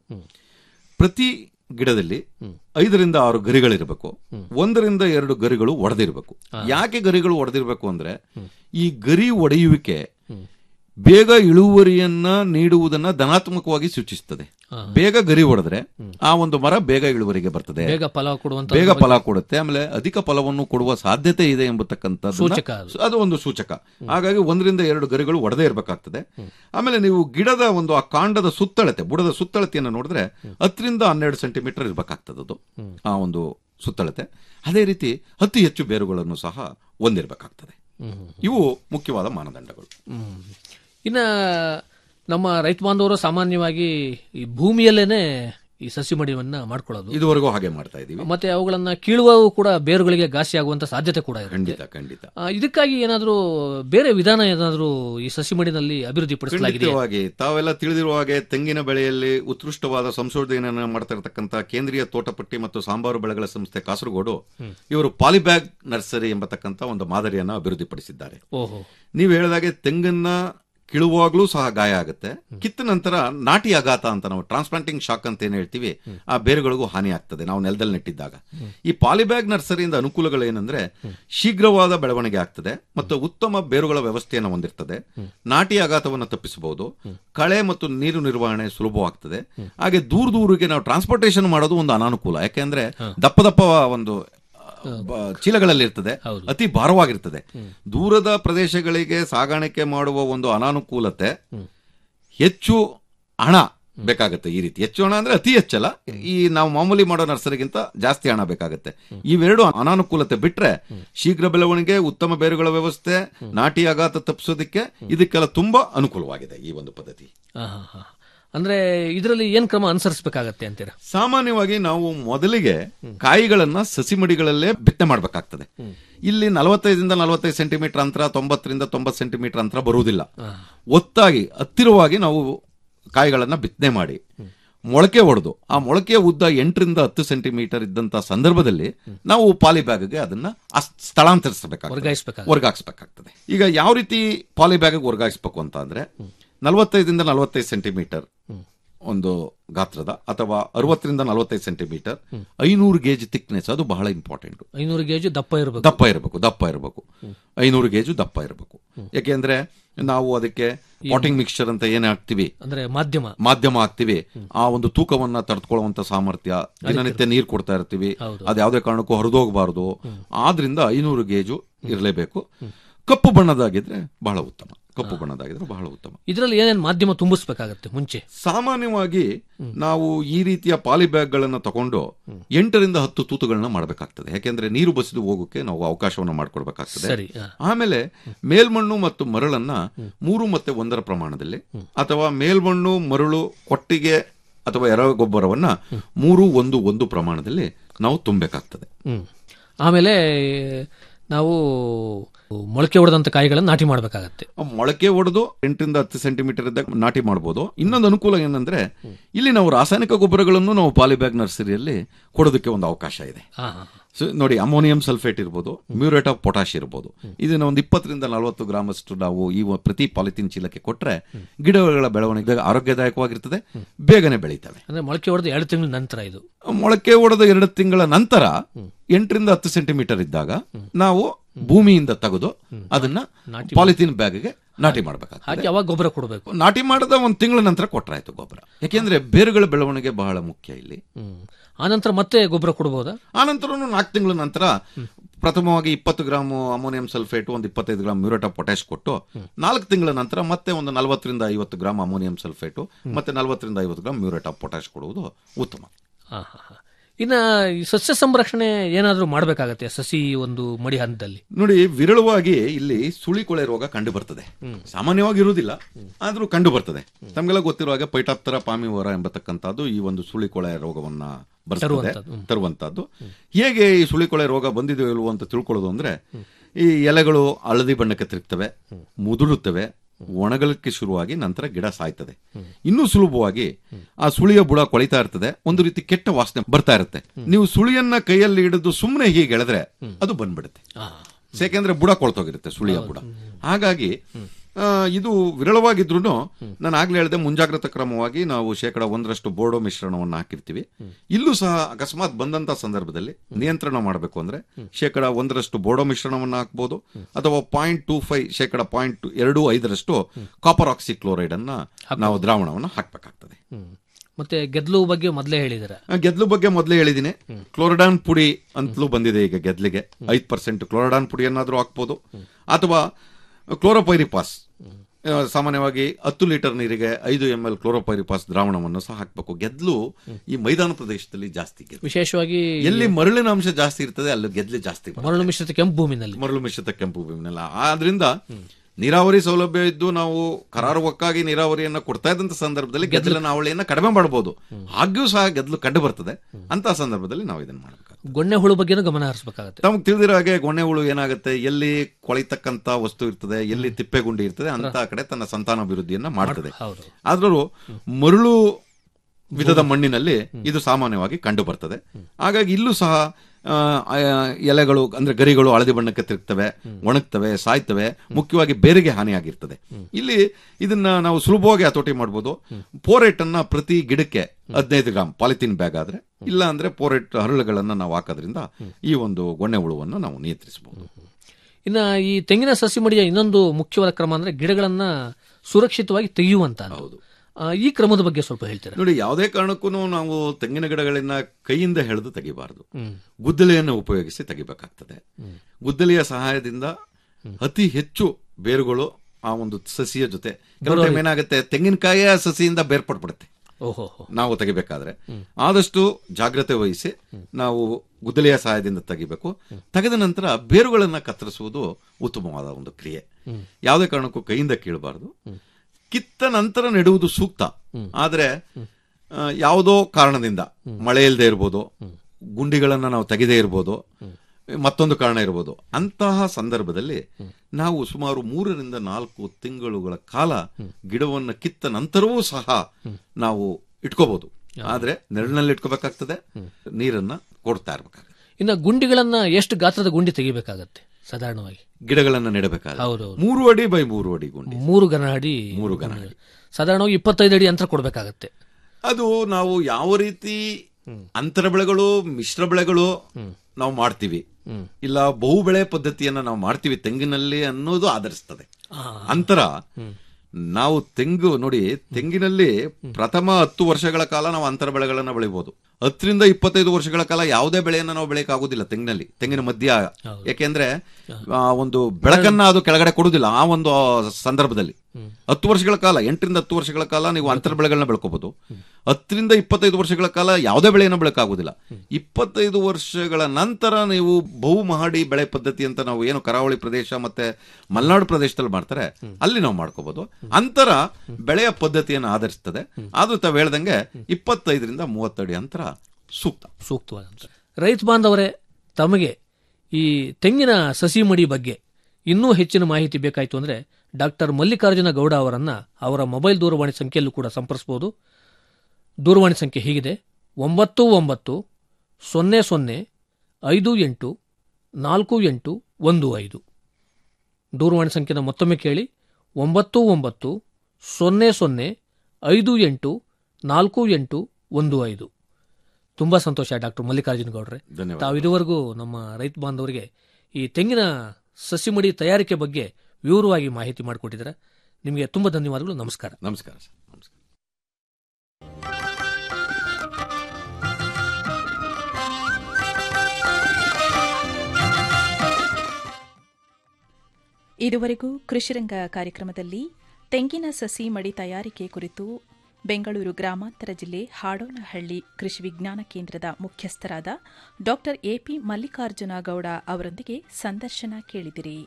ಪ್ರತಿ ಗಿಡದಲ್ಲಿ ಐದರಿಂದ ಆರು ಗರಿಗಳಿರಬೇಕು ಒಂದರಿಂದ ಎರಡು ಗರಿಗಳು ಒಡೆದಿರಬೇಕು ಯಾಕೆ ಗರಿಗಳು ಒಡೆದಿರಬೇಕು ಅಂದ್ರೆ ಈ ಗರಿ ಒಡೆಯುವಿಕೆ ಬೇಗ ಇಳುವರಿಯನ್ನ ನೀಡುವುದನ್ನ ಧನಾತ್ಮಕವಾಗಿ ಸೂಚಿಸುತ್ತದೆ ಬೇಗ ಗರಿ ಹೊಡೆದ್ರೆ ಆ ಒಂದು ಮರ ಬೇಗ ಇಳುವರಿಗೆ ಬರ್ತದೆ ಬೇಗ ಫಲ ಕೊಡುವಂತ ಬೇಗ ಫಲ ಕೊಡುತ್ತೆ ಆಮೇಲೆ ಅಧಿಕ ಫಲವನ್ನು ಕೊಡುವ ಸಾಧ್ಯತೆ ಇದೆ ಎಂಬತಕ್ಕಂಥದ್ದು ಸೂಚಕ ಅದು. ಅದು ಒಂದು ಸೂಚಕ ಹಾಗಾಗಿ ಒಂದರಿಂದ ಎರಡು ಗರಿಗಳು ಒಡೆದೇ ಇರಬೇಕಾಗ್ತದೆ ಆಮೇಲೆ ನೀವು ಗಿಡದ ಒಂದು ಆ ಕಾಂಡದ ಸುತ್ತಳತೆ ಬುಡದ ಸುತ್ತಳತೆಯನ್ನು ನೋಡಿದ್ರೆ ಹತ್ತರಿಂದ ಹನ್ನೆರಡು ಸೆಂಟಿಮೀಟರ್ ಇರಬೇಕಾಗ್ತದೆ ಅದು ಆ ಒಂದು ಸುತ್ತಳತೆ ಅದೇ ರೀತಿ ಅತಿ ಹೆಚ್ಚು ಬೇರುಗಳನ್ನು ಸಹ ಹೊಂದಿರಬೇಕಾಗ್ತದೆ ಇವು ಮುಖ್ಯವಾದ ಮಾನದಂಡಗಳು ಹ್ಮ್. ಇನ್ನ ನಮ್ಮ ರೈತ ಬಾಂಧವರು ಸಾಮಾನ್ಯವಾಗಿ ಈ ಭೂಮಿಯಲ್ಲೇನೆ ಈ ಸಸಿ ಮಡಿವನ್ನ ಮಾಡ್ಕೊಳ್ಳೋದು ಇದುವರೆಗೂ ಹಾಗೆ ಮಾಡ್ತಾ ಇದೀವಿ ಮತ್ತೆ ಅವುಗಳನ್ನ ಕೀಳುವವು ಕೂಡ ಬೇರುಗಳಿಗೆ ಘಾಸಿ ಆಗುವಂತ ಸಾಧ್ಯತೆ ಕೂಡ ಇದೆ ಖಂಡಿತ ಖಂಡಿತ ಆ, ಇದಕ್ಕಾಗಿ ಏನಾದರೂ ಬೇರೆ ವಿಧಾನ ಏನಾದರೂ ಈ ಸಸಿ ಮಡಿನಲ್ಲಿ ಅಭಿವೃದ್ಧಿ ಪಡಿಸಲಾಗಿದೆ ಖಂಡಿತವಾಗಿ ತಾವೆಲ್ಲ ತಿಳಿದಿರುವ ಹಾಗೆ ತೆಂಗಿನ ಬೆಳೆಯಲ್ಲಿ ಉತ್ಕೃಷ್ಟವಾದ ಸಂಶೋಧನೆಯನ್ನು ಮಾಡ್ತಾ ಇರತಕ್ಕಂತ ಕೇಂದ್ರೀಯ ತೋಟಪಟ್ಟಿ ಮತ್ತು ಸಾಂಬಾರು ಬೆಳೆಗಳ ಸಂಸ್ಥೆ ಕಾಸರಗೋಡು ಇವರು ಪಾಲಿಬ್ಯಾಗ್ ನರ್ಸರಿ ಎಂಬತಕ್ಕಂತ ಒಂದು ಮಾದರಿಯನ್ನು ಅಭಿವೃದ್ಧಿಪಡಿಸಿದ್ದಾರೆ ಓಹೋ ನೀವು ಹೇಳಿದಾಗೆ ತೆಂಗನ್ನ ಕಿಳುವಾಗ್ಲೂ ಸಹ ಗಾಯ ಆಗುತ್ತೆ ಕಿತ್ತ ನಂತರ ನಾಟಿ ಆಘಾತ ಅಂತ ನಾವು ಟ್ರಾನ್ಸ್ಪ್ಲಾಂಟಿಂಗ್ ಶಾಕ್ ಅಂತ ಏನ್ ಹೇಳ್ತೀವಿ ಆ ಬೇರುಗಳಿಗೂ ಹಾನಿ ಆಗ್ತದೆ ನಾವು ನೆಲದಲ್ಲಿ ನೆಟ್ಟಿದ್ದಾಗ ಈ ಪಾಲಿಬ್ಯಾಗ್ ನರ್ಸರಿಯಿಂದ ಅನುಕೂಲಗಳು ಏನಂದ್ರೆ ಶೀಘ್ರವಾದ ಬೆಳವಣಿಗೆ ಆಗ್ತದೆ ಮತ್ತು ಉತ್ತಮ ಬೇರುಗಳ ವ್ಯವಸ್ಥೆಯನ್ನು ಹೊಂದಿರ್ತದೆ ನಾಟಿ ಆಘಾತವನ್ನು ತಪ್ಪಿಸಬಹುದು ಕಳೆ ಮತ್ತು ನೀರು ನಿರ್ವಹಣೆ ಸುಲಭವಾಗ್ತದೆ ಹಾಗೆ ದೂರ ದೂರಿಗೆ ನಾವು ಟ್ರಾನ್ಸ್ಪೋರ್ಟೇಷನ್ ಮಾಡೋದು ಒಂದು ಅನಾನುಕೂಲ ಯಾಕೆಂದ್ರೆ ದಪ್ಪ ದಪ್ಪ ಒಂದು ಬ- ಚೀಲಗಳಲ್ಲಿ ಇರ್ತದೆ ಅತಿ ಭಾರವಾಗಿರ್ತದೆ ದೂರದ ಪ್ರದೇಶಗಳಿಗೆ ಸಾಗಾಣಿಕೆ ಮಾಡುವ ಒಂದು ಅನಾನುಕೂಲತೆ ಹೆಚ್ಚು ಹಣ ಬೇಕಾಗುತ್ತೆ ಈ ರೀತಿ ಹೆಚ್ಚು ಹಣ ಅಂದ್ರೆ ಅತಿ ಹೆಚ್ಚಲ್ಲ ಈ ನಾವು ಮಾಮೂಲಿ ಮಾಡೋ ನರ್ಸರಿಗಿಂತ ಜಾಸ್ತಿ ಹಣ ಬೇಕಾಗುತ್ತೆ ಇವೆರಡು ಅನಾನುಕೂಲತೆ ಬಿಟ್ರೆ ಶೀಘ್ರ ಬೆಳವಣಿಗೆ ಉತ್ತಮ ಬೇರುಗಳ ವ್ಯವಸ್ಥೆ ನಾಟಿ ಆಘಾತ ತಪ್ಪಿಸೋದಕ್ಕೆ ಇದಕ್ಕೆಲ್ಲ ತುಂಬಾ ಅನುಕೂಲವಾಗಿದೆ ಈ ಒಂದು ಪದ್ಧತಿ ಆ, ಹಾ, ಹಾ. ಅಂದ್ರೆ ಇದರಲ್ಲಿ ಏನ್ ಕ್ರಮ ಅನುಸರಿಸಬೇಕಾಗತ್ತೆ ಅಂತೀರಾ ಸಾಮಾನ್ಯವಾಗಿ ನಾವು ಮೊದಲಿಗೆ ಕಾಯಿಗಳನ್ನ ಸಸಿ ಮಡಿಗಳಲ್ಲೇ ಬಿತ್ತನೆ ಮಾಡಬೇಕಾಗ್ತದೆ ಇಲ್ಲಿ ನಲವತ್ತೈದರಿಂದ ನಲವತ್ತೈದು ಸೆಂಟಿಮೀಟರ್ ಅಂತರ ತೊಂಬತ್ತರಿಂದ ತೊಂಬತ್ತು ಸೆಂಟಿಮೀಟರ್ ಅಂತರ ಬರುವುದಿಲ್ಲ ಒತ್ತಾಗಿ ಹತ್ತಿರವಾಗಿ ನಾವು ಕಾಯಿಗಳನ್ನ ಬಿತ್ತನೆ ಮಾಡಿ ಮೊಳಕೆ ಹೊಡೆದು ಆ ಮೊಳಕೆಯ ಉದ್ದ ಎಂಟರಿಂದ ಹತ್ತು ಸೆಂಟಿಮೀಟರ್ ಇದ್ದಂತ ಸಂದರ್ಭದಲ್ಲಿ ನಾವು ಪಾಲಿಬ್ಯಾಗ್ಗೆ ಅದನ್ನ ಅಸ್- ಸ್ಥಳಾಂತರಿಸಬೇಕಾಗ್ತದೆ ವರ್ಗಾಯಿಸ್ಬೇಕಾಗ್ತದೆ. ವರ್ಗಾಯಿಸಬೇಕಾಗ್ತದೆ ಈಗ ಯಾವ ರೀತಿ ಪಾಲಿಬ್ಯಾಗ್ ವರ್ಗಾಯಿಸಬೇಕು ಅಂತ ಅಂದ್ರೆ ನಲವತ್ತೈದರಿಂದ ನಲವತ್ತೈದು ಸೆಂಟಿಮೀಟರ್ ಒಂದು ಗಾತ್ರದ ಅಥವಾ ಅರವತ್ತರಿಂದ ನಲವತ್ತೈದು ಸೆಂಟಿಮೀಟರ್ ಐನೂರು ಗೇಜ್ ಥಿಕ್ನೆಸ್ ಅದು ಬಹಳ ಇಂಪಾರ್ಟೆಂಟ್ ಐನೂರು ಗೇಜು ದಪ್ಪ ಇರಬೇಕು ದಪ್ಪ ಇರಬೇಕು ದಪ್ಪ ಇರಬೇಕು ಐನೂರು ಗೇಜು ದಪ್ಪ ಇರಬೇಕು ಯಾಕೆಂದ್ರೆ ನಾವು ಅದಕ್ಕೆ ಪಾಟಿಂಗ್ ಮಿಕ್ಸ್ಚರ್ ಅಂತ ಏನ್ ಹಾಕ್ತಿವಿ ಅಂದ್ರೆ ಮಾಧ್ಯಮ ಮಾಧ್ಯಮ ಹಾಕ್ತಿವಿ ಆ ಒಂದು ತೂಕವನ್ನ ತಡೆದುಕೊಳ್ಳುವಂತ ಸಾಮರ್ಥ್ಯ ದಿನನಿತ್ಯ ನೀರು ಕೊಡ್ತಾ ಇರ್ತೀವಿ ಅದು ಯಾವುದೇ ಕಾರಣಕ್ಕೂ ಹರಿದೋಗಬಾರದು ಆದ್ರಿಂದ ಐನೂರು ಗೇಜು ಇರಲೇಬೇಕು ಕಪ್ಪು ಬಣ್ಣದಾಗಿದ್ರೆ ಬಹಳ ಉತ್ತಮ ಕಪ್ಪು ಬಣ್ಣದಾಗಿದ್ರೆ ಬಹಳ ಉತ್ತಮ ಇದರಲ್ಲಿ ಏನೇನು ಮಾಧ್ಯಮ ತುಂಬಿಸ್ಬೇಕಾಗತ್ತೆ ಮುಂಚೆ ಸಾಮಾನ್ಯವಾಗಿ ನಾವು ಈ ರೀತಿಯ ಪಾಲಿಬ್ಯಾಗ್ ಗಳನ್ನ ತಗೊಂಡು ಎಂಟರಿಂದ ಹತ್ತು ತೂತುಗಳನ್ನ ಮಾಡಬೇಕಾಗ್ತದೆ ಯಾಕೆಂದ್ರೆ ನೀರು ಬಸಿದು ಹೋಗೋಕೆ ನಾವು ಅವಕಾಶವನ್ನು ಮಾಡಿಕೊಡ್ಬೇಕಾಗ್ತದೆ ಸರಿ, ಹಾ. ಆಮೇಲೆ ಮೇಲ್ಮಣ್ಣು ಮತ್ತು ಮರಳನ್ನ ಮೂರು ಮತ್ತೆ ಒಂದರ ಪ್ರಮಾಣದಲ್ಲಿ ಅಥವಾ ಮೇಲ್ಮಣ್ಣು ಮರಳು ಕೊಟ್ಟಿಗೆ ಅಥವಾ ಎರೆಗೊಬ್ಬರವನ್ನ ಮೂರು ಒಂದು ಒಂದು ಪ್ರಮಾಣದಲ್ಲಿ ನಾವು ತುಂಬಬೇಕಾಗ್ತದೆ ಹ್ಮ್ ಆಮೇಲೆ ನಾವು ಮೊಳಕೆ ಹೊಡೆದಂತ ಕಾಯಿಗಳನ್ನು ನಾಟಿ ಮಾಡಬೇಕಾಗತ್ತೆ ಆ ಮೊಳಕೆ ಹೊಡೆದು ಎಂಟರಿಂದ ಹತ್ತು ಸೆಂಟಿಮೀಟರ್ ಇದ್ದಾಗ ನಾಟಿ ಮಾಡಬಹುದು ಇನ್ನೊಂದು ಅನುಕೂಲ ಏನಂದ್ರೆ ಇಲ್ಲಿ ನಾವು ರಾಸಾಯನಿಕ ಗೊಬ್ಬರಗಳನ್ನು ನಾವು ಪಾಲಿಬ್ಯಾಗ್ ನರ್ಸರಿಯಲ್ಲಿ ಕೊಡೋದಕ್ಕೆ ಒಂದು ಅವಕಾಶ ಇದೆ ಹಾ, ಹಾ. ಸೊ ನೋಡಿ ಅಮೋನಿಯಂ ಸಲ್ಫೇಟ್ ಇರ್ಬೋದು ಮ್ಯೂರೇಟ್ ಆಫ್ ಪೊಟಾಶ್ ಇರ್ಬೋದು ಇದನ್ನ ಒಂದು ಇಪ್ಪತ್ತರಿಂದ ನಲವತ್ತು ಗ್ರಾಮ್ ಅಷ್ಟು ನಾವು ಈ ಒಂದು ಪ್ರತಿ ಪಾಲಿಥಿನ್ ಚೀಲಕ್ಕೆ ಕೊಟ್ರೆ ಗಿಡಗಳ ಬೆಳವಣಿಗೆ ಆರೋಗ್ಯದಾಯಕವಾಗಿರ್ತದೆ ಬೇಗನೆ ಬೆಳೀತವೆ ಅಂದ್ರೆ ಮೊಳಕೆ ಹೊಡೆದು ಎರಡು ತಿಂಗಳ ನಂತರ ಇದು ಮೊಳಕೆ ಹೊಡೆದ ಎರಡು ತಿಂಗಳ ನಂತರ ಎಂಟರಿಂದ ಹತ್ತು ಸೆಂಟಿಮೀಟರ್ ಇದ್ದಾಗ ನಾವು ಭೂಮಿಯಿಂದ ತೆಗೆದು ಅದನ್ನ ಪಾಲಿಥಿನ್ ಬ್ಯಾಗ್ಗೆ ನಾಟಿ ಮಾಡಬೇಕಾಗ್ತದೆ ಹಾಕಿ ಅವಾಗ ಗೊಬ್ಬರ ಕೊಡಬೇಕು ನಾಟಿ ಮಾಡದ ಒಂದು ತಿಂಗಳ ನಂತರ ಕೊಟ್ರಾಯ್ತು ಗೊಬ್ಬರ ಯಾಕೆಂದ್ರೆ ಬೇರುಗಳ ಬೆಳವಣಿಗೆ ಬಹಳ ಮುಖ್ಯ ಇಲ್ಲಿ ಆನಂತರ ಮತ್ತೆ ಗೊಬ್ಬರ ಕೊಡಬಹುದಾ ಆನಂತರ ನಾಲ್ಕು ತಿಂಗಳ ನಂತರ ಪ್ರಥಮವಾಗಿ ಇಪ್ಪತ್ತು ಗ್ರಾಮ್ ಅಮೋನಿಯಂ ಸಲ್ಫೇಟ್ ಒಂದು ಇಪ್ಪತ್ತೈದು ಗ್ರಾಮ್ ಮ್ಯೂರೇಟ್ ಆಫ್ ಪೊಟ್ಯಾಶ್ ಕೊಟ್ಟು ನಾಲ್ಕು ತಿಂಗಳ ನಂತರ ಮತ್ತೆ ಒಂದು ನಲವತ್ತರಿಂದ ಐವತ್ತು ಗ್ರಾಮ್ ಅಮೋನಿಯಂ ಸಲ್ಫೇಟು ಮತ್ತೆ ನಲವತ್ತರಿಂದ ಐವತ್ತು ಗ್ರಾಮ್ ಮ್ಯೂರೇಟ್ ಆಫ್ ಪೊಟ್ಯಾಶ್ ಕೊಡುವುದು ಉತ್ತಮ ಹಾ, ಹಾ, ಹಾ. ಇನ್ನ ಈ ಸಸ್ಯ ಸಂರಕ್ಷಣೆ ಏನಾದ್ರೂ ಮಾಡಬೇಕಾಗತ್ತೆ ಸಸಿ ಒಂದು ಮಡಿ ಹಂತದಲ್ಲಿ ನೋಡಿ ವಿರಳವಾಗಿ ಇಲ್ಲಿ ಸುಳಿಕೊಳೆ ರೋಗ ಕಂಡು ಬರ್ತದೆ ಸಾಮಾನ್ಯವಾಗಿ ಇರುವುದಿಲ್ಲ ಆದ್ರೂ ಕಂಡು ಬರ್ತದೆ ತಮಗೆಲ್ಲ ಗೊತ್ತಿರುವ ಹಾಗೆ ಪೈಟಾಪ್ತರ ಪಾಮಿವರ ಎಂಬತಕ್ಕಂಥದ್ದು ಈ ಒಂದು ಸುಳಿಕೊಳೆ ರೋಗವನ್ನ ಬರ್ತದೆ ತರುವಂಥದ್ದು. ಹ್ಮ್. ತರುವಂತದ್ದು ಹೇಗೆ ಈ ಸುಳಿಕೊಳೆ ರೋಗ ಬಂದಿದೆಯೋ ಇಲ್ವೋ ಅಂತ ತಿಳ್ಕೊಳ್ಳೋದು ಅಂದ್ರೆ ಈ ಎಲೆಗಳು ಹಳದಿ ಬಣ್ಣಕ್ಕೆ ತಿರುಗ್ತವೆ ಮುದುಡುತ್ತವೆ ಒಣಗಲಿಕ್ಕೆ ಶುರುವಾಗಿ ನಂತರ ಗಿಡ ಸಾಯ್ತದೆ ಇನ್ನೂ ಸುಲಭವಾಗಿ ಆ ಸುಳಿಯ ಬುಡ ಕೊಳಿತಾ ಇರ್ತದೆ ಒಂದು ರೀತಿ ಕೆಟ್ಟ ವಾಸನೆ ಬರ್ತಾ ಇರುತ್ತೆ ನೀವು ಸುಳಿಯನ್ನ ಕೈಯಲ್ಲಿ ಹಿಡಿದು ಸುಮ್ಮನೆ ಹೀಗೆ ಎಳೆದ್ರೆ ಅದು ಬಂದ್ಬಿಡುತ್ತೆ ಯಾಕೆಂದ್ರೆ ಬುಡ ಕೊಳ್ತೋಗಿರುತ್ತೆ ಸುಳಿಯ ಬುಡ ಹಾಗಾಗಿ ಆ, ಇದು ವಿರಳವಾಗಿದ್ರು ನಾನು ಆಗ್ಲೇ ಹೇಳಿದೆ ಮುಂಜಾಗ್ರತಾ ಕ್ರಮವಾಗಿ ನಾವು ಶೇಕಡ ಒಂದರಷ್ಟು ಬೋರ್ಡೋ ಮಿಶ್ರಣವನ್ನು ಹಾಕಿರ್ತೀವಿ ಇಲ್ಲೂ ಸಹ ಅಕಸ್ಮಾತ್ ಬಂದಂತ ಸಂದರ್ಭದಲ್ಲಿ ನಿಯಂತ್ರಣ ಮಾಡಬೇಕು ಅಂದ್ರೆ ಶೇಕಡ ಒಂದರಷ್ಟು ಬೋರ್ಡೋ ಮಿಶ್ರಣವನ್ನು ಹಾಕ್ಬೋದು ಅಥವಾ ಪಾಯಿಂಟ್ ಟೂ ಫೈವ್ ಶೇಕಡ ಪಾಯಿಂಟ್ ಎರಡು ಐದರಷ್ಟು ಕಾಪರ್ ಆಕ್ಸಿ ಕ್ಲೋರೈಡ್ ಅನ್ನ ನಾವು ದ್ರಾವಣವನ್ನು ಹಾಕ್ಬೇಕಾಗ್ತದೆ ಮತ್ತೆ ಗೆದ್ಲು ಬಗ್ಗೆ ಮೊದಲೇ ಹೇಳಿದಾರೆ ಆ, ಗೆದ್ಲು ಬಗ್ಗೆ ಮೊದಲೇ ಹೇಳಿದ್ದೀನಿ ಕ್ಲೋರಡಾನ್ ಪುಡಿ ಅಂತಲೂ ಬಂದಿದೆ ಈಗ ಗೆದ್ಲಿಗೆ ಐದು ಪರ್ಸೆಂಟ್ ಕ್ಲೋರಡಾನ್ ಪುಡಿಯನ್ನಾದ್ರೂ ಹಾಕ್ಬೋದು ಅಥವಾ ಕ್ಲೋರೋಪೈರಿಪಾಸ್ ಆ, ಸಾಮಾನ್ಯವಾಗಿ ಹತ್ತು ಲೀಟರ್ ನೀರಿಗೆ ಐದು ಎಂ ಎಲ್ ಕ್ಲೋರೋಪೈರಿಪಾಸ್ ದ್ರಾವಣವನ್ನು ಸಹ ಹಾಕಬೇಕು ಗೆದ್ಲು ಈ ಮೈದಾನ ಪ್ರದೇಶದಲ್ಲಿ ಜಾಸ್ತಿ ಗೆದ್ಲು ವಿಶೇಷವಾಗಿ ಎಲ್ಲಿ ಮರಳಿನ ಅಂಶ ಜಾಸ್ತಿ ಇರ್ತದೆ ಅಲ್ಲಿ ಗೆದ್ಲು ಜಾಸ್ತಿ ಬರುತ್ತೆ. ಮರಳು ಮಿಶ್ರಿತ ಕೆಂಪು ಭೂಮಿನಲ್ಲಿ ಮರಳು ಮಿಶ್ರಿತ ಕೆಂಪು ಭೂಮಿನೆಲ್ಲ ಆದ್ರಿಂದ ನೀರಾವರಿ ಸೌಲಭ್ಯ ಇದ್ದು ನಾವು ಕರಾರುವಕ್ಕಾಗಿ ನೀರಾವರಿಯನ್ನ ಕೊಡ್ತಾ ಇದ್ದಂತ ಸಂದರ್ಭದಲ್ಲಿ ಗೆದ್ದಲಿನ ಅವಳಿಯನ್ನ ಕಡಿಮೆ ಮಾಡಬಹುದು ಹಾಗ್ಯೂ ಸಹ ಗೆದ್ಲು ಕಂಡು ಬರ್ತದೆ ಅಂತ ಸಂದರ್ಭದಲ್ಲಿ ನಾವು ಇದನ್ನ ಮಾಡಬೇಕು ಗೊಣ್ಣೆ ಹುಳು ಬಗ್ಗೆನೂ ಗಮನ ಹರಿಸಬೇಕಾಗತ್ತೆ ತಮಗೆ ತಿಳಿದಿರೋ ಹಾಗೆ ಗೊಣ್ಣೆ ಹುಳು ಏನಾಗುತ್ತೆ ಎಲ್ಲಿ ಕೊಳಿತಕ್ಕಂತ ವಸ್ತು ಇರ್ತದೆ ಎಲ್ಲಿ ತಿಪ್ಪೆಗುಂಡಿ ಇರ್ತದೆ ಅಂತ ಕಡೆ ತನ್ನ ಸಂತಾನಾಭಿವೃದ್ಧಿಯನ್ನ ಮಾಡ್ತದೆ ಹೌದು. ಆದ್ರೂ ಮರಳು ವಿಧದ ಮಣ್ಣಿನಲ್ಲಿ ಇದು ಸಾಮಾನ್ಯವಾಗಿ ಕಂಡು ಬರ್ತದೆ ಹಾಗಾಗಿ ಇಲ್ಲೂ ಸಹ ಆ, ಆ, ಎಲೆಗಳು ಅಂದ್ರೆ ಗರಿಗಳು ಹಳದಿ ಬಣ್ಣಕ್ಕೆ ತಿರುಗ್ತವೆ ಒಣಗ್ತವೆ ಸಾಯ್ತವೆ ಮುಖ್ಯವಾಗಿ ಬೇರಿಗೆ ಹಾನಿಯಾಗಿರ್ತದೆ ಇಲ್ಲಿ ಇದನ್ನ ನಾವು ಸುಲಭವಾಗಿ ಹತೋಟಿ ಮಾಡ್ಬೋದು ಪೋರೇಟ್ ಅನ್ನ ಪ್ರತಿ ಗಿಡಕ್ಕೆ ಹದಿನೈದು ಗ್ರಾಮ್ ಪಾಲಿಥಿನ್ ಬ್ಯಾಗ್ ಆದ್ರೆ ಇಲ್ಲ ಅಂದ್ರೆ ಪೋರೇಟ್ ಹರಳುಗಳನ್ನ ನಾವು ಹಾಕೋದ್ರಿಂದ ಈ ಒಂದು ಗೊಣ್ಣೆ ಹುಳುವನ್ನು ನಾವು ನಿಯಂತ್ರಿಸಬಹುದು ಇನ್ನ ಈ ತೆಂಗಿನ ಸಸಿ ಮಡಿಯ ಇನ್ನೊಂದು ಮುಖ್ಯವಾದ ಕ್ರಮ ಅಂದ್ರೆ ಗಿಡಗಳನ್ನ ಸುರಕ್ಷಿತವಾಗಿ ತೆಗೆಯುವಂತ ಈ ಕ್ರಮದ ಬಗ್ಗೆ ಸ್ವಲ್ಪ ಹೇಳ್ತೀರಾ ನೋಡಿ ಯಾವುದೇ ಕಾರಣಕ್ಕೂ ನಾವು ತೆಂಗಿನ ಗಿಡಗಳನ್ನ ಕೈಯಿಂದ ಎಳೆದು ತೆಗಿಬಾರದು ಹ್ಮ್. ಗುದ್ದಲಿಯನ್ನು ಉಪಯೋಗಿಸಿ ತೆಗಿಬೇಕಾಗ್ತದೆ ಗುದ್ದಲಿಯ ಸಹಾಯದಿಂದ ಅತಿ ಹೆಚ್ಚು ಬೇರುಗಳು ಆ ಒಂದು ಸಸಿಯ ಜೊತೆ ಕೆಲವು time ಏನಾಗುತ್ತೆ ತೆಂಗಿನಕಾಯಿಯ ಸಸಿಯಿಂದ ಬೇರ್ಪಟ್ಬಿಡುತ್ತೆ ಓಹೋ ನಾವು ತೆಗಿಬೇಕಾದ್ರೆ ಆದಷ್ಟು ಜಾಗ್ರತೆ ವಹಿಸಿ ನಾವು ಗುದ್ದಲಿಯ ಸಹಾಯದಿಂದ ತೆಗಿಬೇಕು ತೆಗೆದ ನಂತರ ಬೇರುಗಳನ್ನ ಕತ್ತರಿಸುವುದು ಉತ್ತಮವಾದ ಒಂದು ಕ್ರಿಯೆ ಯಾವುದೇ ಕಾರಣಕ್ಕೂ ಕೈಯಿಂದ ಕೀಳಬಾರದು ಕಿತ್ತ ನಂತರ ನೆಡುವುದು ಸೂಕ್ತ ಆದ್ರೆ ಆ, ಯಾವುದೋ ಕಾರಣದಿಂದ ಮಳೆ ಇಲ್ಲದೆ ಇರ್ಬೋದು ಗುಂಡಿಗಳನ್ನ ನಾವು ತೆಗೆದೇ ಇರ್ಬೋದು ಮತ್ತೊಂದು ಕಾರಣ ಇರ್ಬೋದು ಅಂತಹ ಸಂದರ್ಭದಲ್ಲಿ ನಾವು ಸುಮಾರು ಮೂರರಿಂದ ನಾಲ್ಕು ತಿಂಗಳುಗಳ ಕಾಲ ಗಿಡವನ್ನು ಕಿತ್ತ ನಂತರವೂ ಸಹ ನಾವು ಇಟ್ಕೋಬಹುದು ಆದ್ರೆ ನೆರಳಿನಲ್ಲಿ ಇಟ್ಕೋಬೇಕಾಗ್ತದೆ ನೀರನ್ನ ಕೊಡ್ತಾ ಇರ್ಬೇಕಾಗ್ತದೆ ಇನ್ನ ಗುಂಡಿಗಳನ್ನ ಎಷ್ಟು ಗಾತ್ರದ ಗುಂಡಿ ತೆಗಿಬೇಕಾಗತ್ತೆ ಸಾಧಾರಣವಾಗಿ ಗಿಡಗಳನ್ನ ನೆಡಬೇಕಾದ್ರೆ ಹೌದೌದು. ಮೂರು ಅಡಿ ಬೈ ಮೂರು ಅಡಿ ಗುಂಡಿ ಮೂರು ಘನ ಅಡಿ ಮೂರು ಘನ ಅಡಿ. ಸಾಧಾರಣವಾಗಿ ಇಪ್ಪತ್ತೈದು ಅಡಿ ಅಂತರ ಕೊಡ್ಬೇಕಾಗತ್ತೆ ಅದು ನಾವು ಯಾವ ರೀತಿ ಅಂತರ ಬೆಳೆಗಳು ಮಿಶ್ರ ಬೆಳೆಗಳು ನಾವು ಮಾಡ್ತೀವಿ ಇಲ್ಲ ಬಹು ಬೆಳೆ ಪದ್ಧತಿಯನ್ನ ನಾವು ಮಾಡ್ತೀವಿ ತೆಂಗಿನಲ್ಲಿ ಅನ್ನೋದು ಆಧರಿಸ್ತದೆ ಅಂತರ ನಾವು ತೆಂಗು ನೋಡಿ ತೆಂಗಿನಲ್ಲಿ ಪ್ರಥಮ ಹತ್ತು ವರ್ಷಗಳ ಕಾಲ ನಾವು ಅಂತರ ಬೆಳೆಗಳನ್ನ ಬೆಳಿಬಹುದು ಹತ್ತರಿಂದ ಇಪ್ಪತ್ತೈದು ವರ್ಷಗಳ ಕಾಲ ಯಾವುದೇ ಬೆಳೆಯನ್ನ ನಾವು ಬೆಳೆಯಕ್ಕಾಗೋದಿಲ್ಲ ತೆಂಗಿನಲ್ಲಿ ತೆಂಗಿನ ಮಧ್ಯ ಯಾಕೆಂದ್ರೆ ಆ ಒಂದು ಬೆಳಕನ್ನ ಅದು ಕೆಳಗಡೆ ಕೊಡುದಿಲ್ಲ ಆ ಒಂದು ಸಂದರ್ಭದಲ್ಲಿ ಹತ್ತು ವರ್ಷಗಳ ಕಾಲ ಎಂಟರಿಂದ ಹತ್ತು ವರ್ಷಗಳ ಕಾಲ ನೀವು ಅಂತರ ಬೆಳೆಗಳನ್ನ ಬೆಳ್ಕೋಬಹುದು ಹತ್ತರಿಂದ ಇಪ್ಪತ್ತೈದು ವರ್ಷಗಳ ಕಾಲ ಯಾವುದೇ ಬೆಳೆಯನ್ನು ಬೆಳಕಾಗುದಿಲ್ಲ ಇಪ್ಪತ್ತೈದು ವರ್ಷಗಳ ನಂತರ ನೀವು ಬಹು ಮಹಡಿ ಬೆಳೆ ಪದ್ಧತಿ ಅಂತ ನಾವು ಏನು ಕರಾವಳಿ ಪ್ರದೇಶ ಮತ್ತೆ ಮಲೆನಾಡು ಪ್ರದೇಶದಲ್ಲಿ ಮಾಡ್ತಾರೆ ಅಲ್ಲಿ ನಾವು ಮಾಡ್ಕೋಬಹುದು ಅಂತರ ಬೆಳೆಯ ಪದ್ಧತಿಯನ್ನು ಆಧರಿಸ್ತದೆ ಆದ್ರೂ ತಾವು ಹೇಳ್ದಂಗೆ ಇಪ್ಪತ್ತೈದರಿಂದ ಮೂವತ್ತಡಿ ಅಂತರ ಸೂಕ್ತ ಸೂಕ್ತವಾದಂತ ರೈತ ಬಾಂಧವರೇ ತಮಗೆ ಈ ತೆಂಗಿನ ಸಸಿ ಮಡಿ ಬಗ್ಗೆ ಇನ್ನೂ ಹೆಚ್ಚಿನ ಮಾಹಿತಿ ಬೇಕಾಯಿತು ಅಂದ್ರೆ ಡಾಕ್ಟರ್ ಮಲ್ಲಿಕಾರ್ಜುನ ಗೌಡ ಅವರನ್ನ ಅವರ ಮೊಬೈಲ್ ದೂರವಾಣಿ ಸಂಖ್ಯೆಯಲ್ಲೂ ಕೂಡ ಸಂಪರ್ಸಬಹುದು ದೂರವಾಣಿ ಸಂಖ್ಯೆ ಹೀಗಿದೆ ಒಂಬತ್ತು ಒಂಬತ್ತು ಸೊನ್ನೆ ಸೊನ್ನೆ ಐದು ಎಂಟು ನಾಲ್ಕು ಎಂಟು ಒಂದು ಐದು ದೂರವಾಣಿ ಸಂಖ್ಯೆನ ಮತ್ತೊಮ್ಮೆ ಕೇಳಿ ಒಂಬತ್ತು ಒಂಬತ್ತು ಸೊನ್ನೆ ಸೊನ್ನೆ ಐದು ಎಂಟು ನಾಲ್ಕು ಎಂಟು ಒಂದು ಐದು ತುಂಬಾ ಸಂತೋಷ ಡಾಕ್ಟರ್ ಮಲ್ಲಿಕಾರ್ಜುನ ಗೌಡ್ರೆ ಧನ್ಯವಾದ. ತಾವು ಇದುವರೆಗೂ ನಮ್ಮ ರೈತ ಬಾಂಧವರಿಗೆ ಈ ತೆಂಗಿನ ಸಸಿಮಡಿ ತಯಾರಿಕೆ ಬಗ್ಗೆ ವಿವರವಾಗಿ ಮಾಹಿತಿ ಮಾಡಿಕೊಟ್ಟಿದ್ದಾರೆ ನಿಮಗೆ ತುಂಬಾ ಧನ್ಯವಾದಗಳು ನಮಸ್ಕಾರ ನಮಸ್ಕಾರ ಸರ್ ನಮಸ್ಕಾರ ಇದುವರೆಗೂ ಕೃಷಿರಂಗ ಕಾರ್ಯಕ್ರಮದಲ್ಲಿ ತೆಂಗಿನ ಸಸಿ ಮಡಿ ತಯಾರಿಕೆ ಕುರಿತು ಬೆಂಗಳೂರು ಗ್ರಾಮಾಂತರ ಜಿಲ್ಲೆ ಹಾಡೋನಹಳ್ಳಿ ಕೃಷಿ ವಿಜ್ಞಾನ ಕೇಂದ್ರದ ಮುಖ್ಯಸ್ಥರಾದ ಡಾ ಎಪಿ ಮಲ್ಲಿಕಾರ್ಜುನ ಗೌಡ ಅವರೊಂದಿಗೆ ಸಂದರ್ಶನ ಕೇಳಿದಿರಿ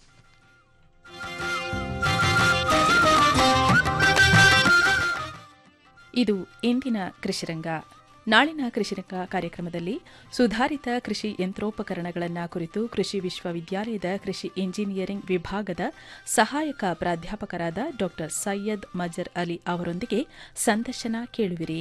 ಇದು ಇಂದಿನ ಕೃಷಿರಂಗ ನಾಳಿನ ಕೃಷಿರಂಗ ಕಾರ್ಯಕ್ರಮದಲ್ಲಿ ಸುಧಾರಿತ ಕೃಷಿ ಯಂತ್ರೋಪಕರಣಗಳನ್ನು ಕುರಿತು ಕೃಷಿ ವಿಶ್ವವಿದ್ಯಾಲಯದ ಕೃಷಿ ಇಂಜಿನಿಯರಿಂಗ್ ವಿಭಾಗದ ಸಹಾಯಕ ಪ್ರಾಧ್ಯಾಪಕರಾದ ಡಾ ಸೈಯದ್ ಮಜರ್ ಅಲಿ ಅವರೊಂದಿಗೆ ಸಂದರ್ಶನ ಕೇಳುವಿರಿ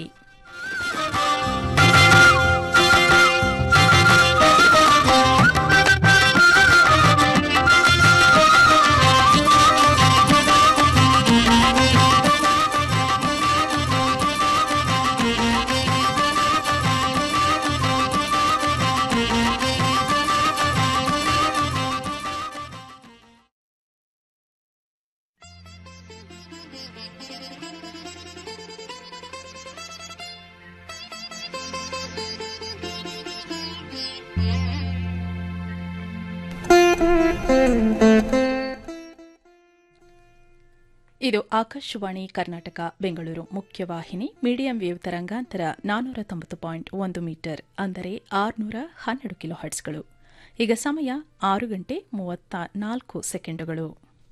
ಇದು ಆಕಾಶವಾಣಿ ಕರ್ನಾಟಕ ಬೆಂಗಳೂರು ಮುಖ್ಯವಾಹಿನಿ ಮೀಡಿಯಂ ವೇವ್ ತರಂಗಾಂತರ ನಾನ್ನೂರ ತೊಂಬತ್ತು ಪಾಯಿಂಟ್ ಒಂದು ಮೀಟರ್ ಅಂದರೆ ಆರುನೂರ ಹನ್ನೆರಡು ಕಿಲೋ ಹರ್ಟ್ಸ್ಗಳು ಈಗ ಸಮಯ ಆರು ಗಂಟೆ ಮೂವತ್ತ ನಾಲ್ಕು ಸೆಕೆಂಡುಗಳು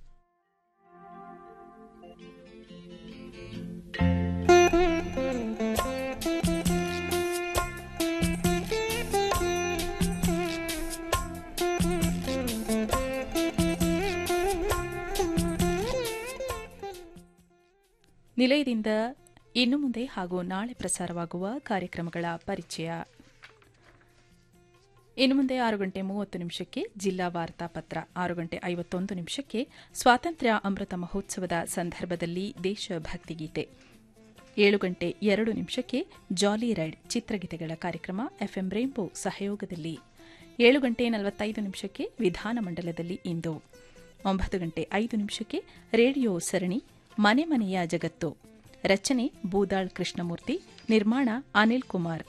ನಿಲಯದಿಂದ ಇನ್ನು ಮುಂದೆ ಹಾಗೂ ನಾಳೆ ಪ್ರಸಾರವಾಗುವ ಕಾರ್ಯಕ್ರಮಗಳ ಪರಿಚಯ ಇನ್ನು ಮುಂದೆ ಆರು ಗಂಟೆ ಮೂವತ್ತು ನಿಮಿಷಕ್ಕೆ ಜಿಲ್ಲಾ ವಾರ್ತಾ ಪತ್ರ ಆರು ಗಂಟೆ ಐವತ್ತೊಂದು ನಿಮಿಷಕ್ಕೆ ಸ್ವಾತಂತ್ರ್ಯ ಅಮೃತ ಮಹೋತ್ಸವದ ಸಂದರ್ಭದಲ್ಲಿ ದೇಶಭಕ್ತಿ ಗೀತೆ ಏಳು ಗಂಟೆ ಎರಡು ನಿಮಿಷಕ್ಕೆ ಜಾಲಿ ರೈಡ್ ಚಿತ್ರಗೀತೆಗಳ ಕಾರ್ಯಕ್ರಮ ಎಫ್ಎಂ ರೇಂಬೋ ಸಹಯೋಗದಲ್ಲಿ ಏಳು ಗಂಟೆ ನಲವತ್ತೈದು ನಿಮಿಷಕ್ಕೆ ವಿಧಾನಮಂಡಲದಲ್ಲಿ ಇಂದು ಒಂಬತ್ತು ಗಂಟೆ ಐದು ನಿಮಿಷಕ್ಕೆ ರೇಡಿಯೋ ಸರಣಿ ಮನೆ ಮನೆಯ ಜಗತ್ತು ರಚನೆ ಬೂದಾಳ್ ಕೃಷ್ಣಮೂರ್ತಿ ನಿರ್ಮಾಣ ಅನಿಲ್ ಕುಮಾರ್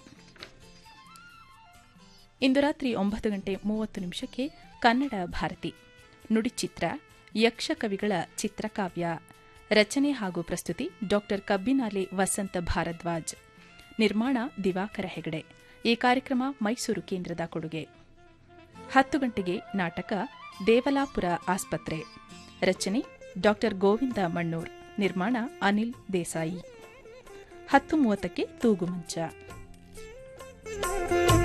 ಇಂದು ರಾತ್ರಿ ಒಂಬತ್ತು ಗಂಟೆ ಮೂವತ್ತು ನಿಮಿಷಕ್ಕೆ ಕನ್ನಡ ಭಾರತಿ ನುಡಿಚಿತ್ರ ಯಕ್ಷಕವಿಗಳ ಚಿತ್ರಕಾವ್ಯ ರಚನೆ ಹಾಗೂ ಪ್ರಸ್ತುತಿ ಡಾಕ್ಟರ್ ಕಬ್ಬಿನಾಲೆ ವಸಂತ ಭಾರದ್ವಾಜ್ ನಿರ್ಮಾಣ ದಿವಾಕರ ಹೆಗಡೆ ಈ ಕಾರ್ಯಕ್ರಮ ಮೈಸೂರು ಕೇಂದ್ರದ ಕೊಡುಗೆ ಹತ್ತು ಗಂಟೆಗೆ ನಾಟಕ ದೇವಲಾಪುರ ಆಸ್ಪತ್ರೆ ರಚನೆ ಡಾಕ್ಟರ್ ಗೋವಿಂದ ಮಣ್ಣೂರ್ ನಿರ್ಮಾಣ ಅನಿಲ್ ದೇಸಾಯಿ ಹತ್ತು ಮೂವತ್ತಕ್ಕೆ ತೂಗುಮಂಚ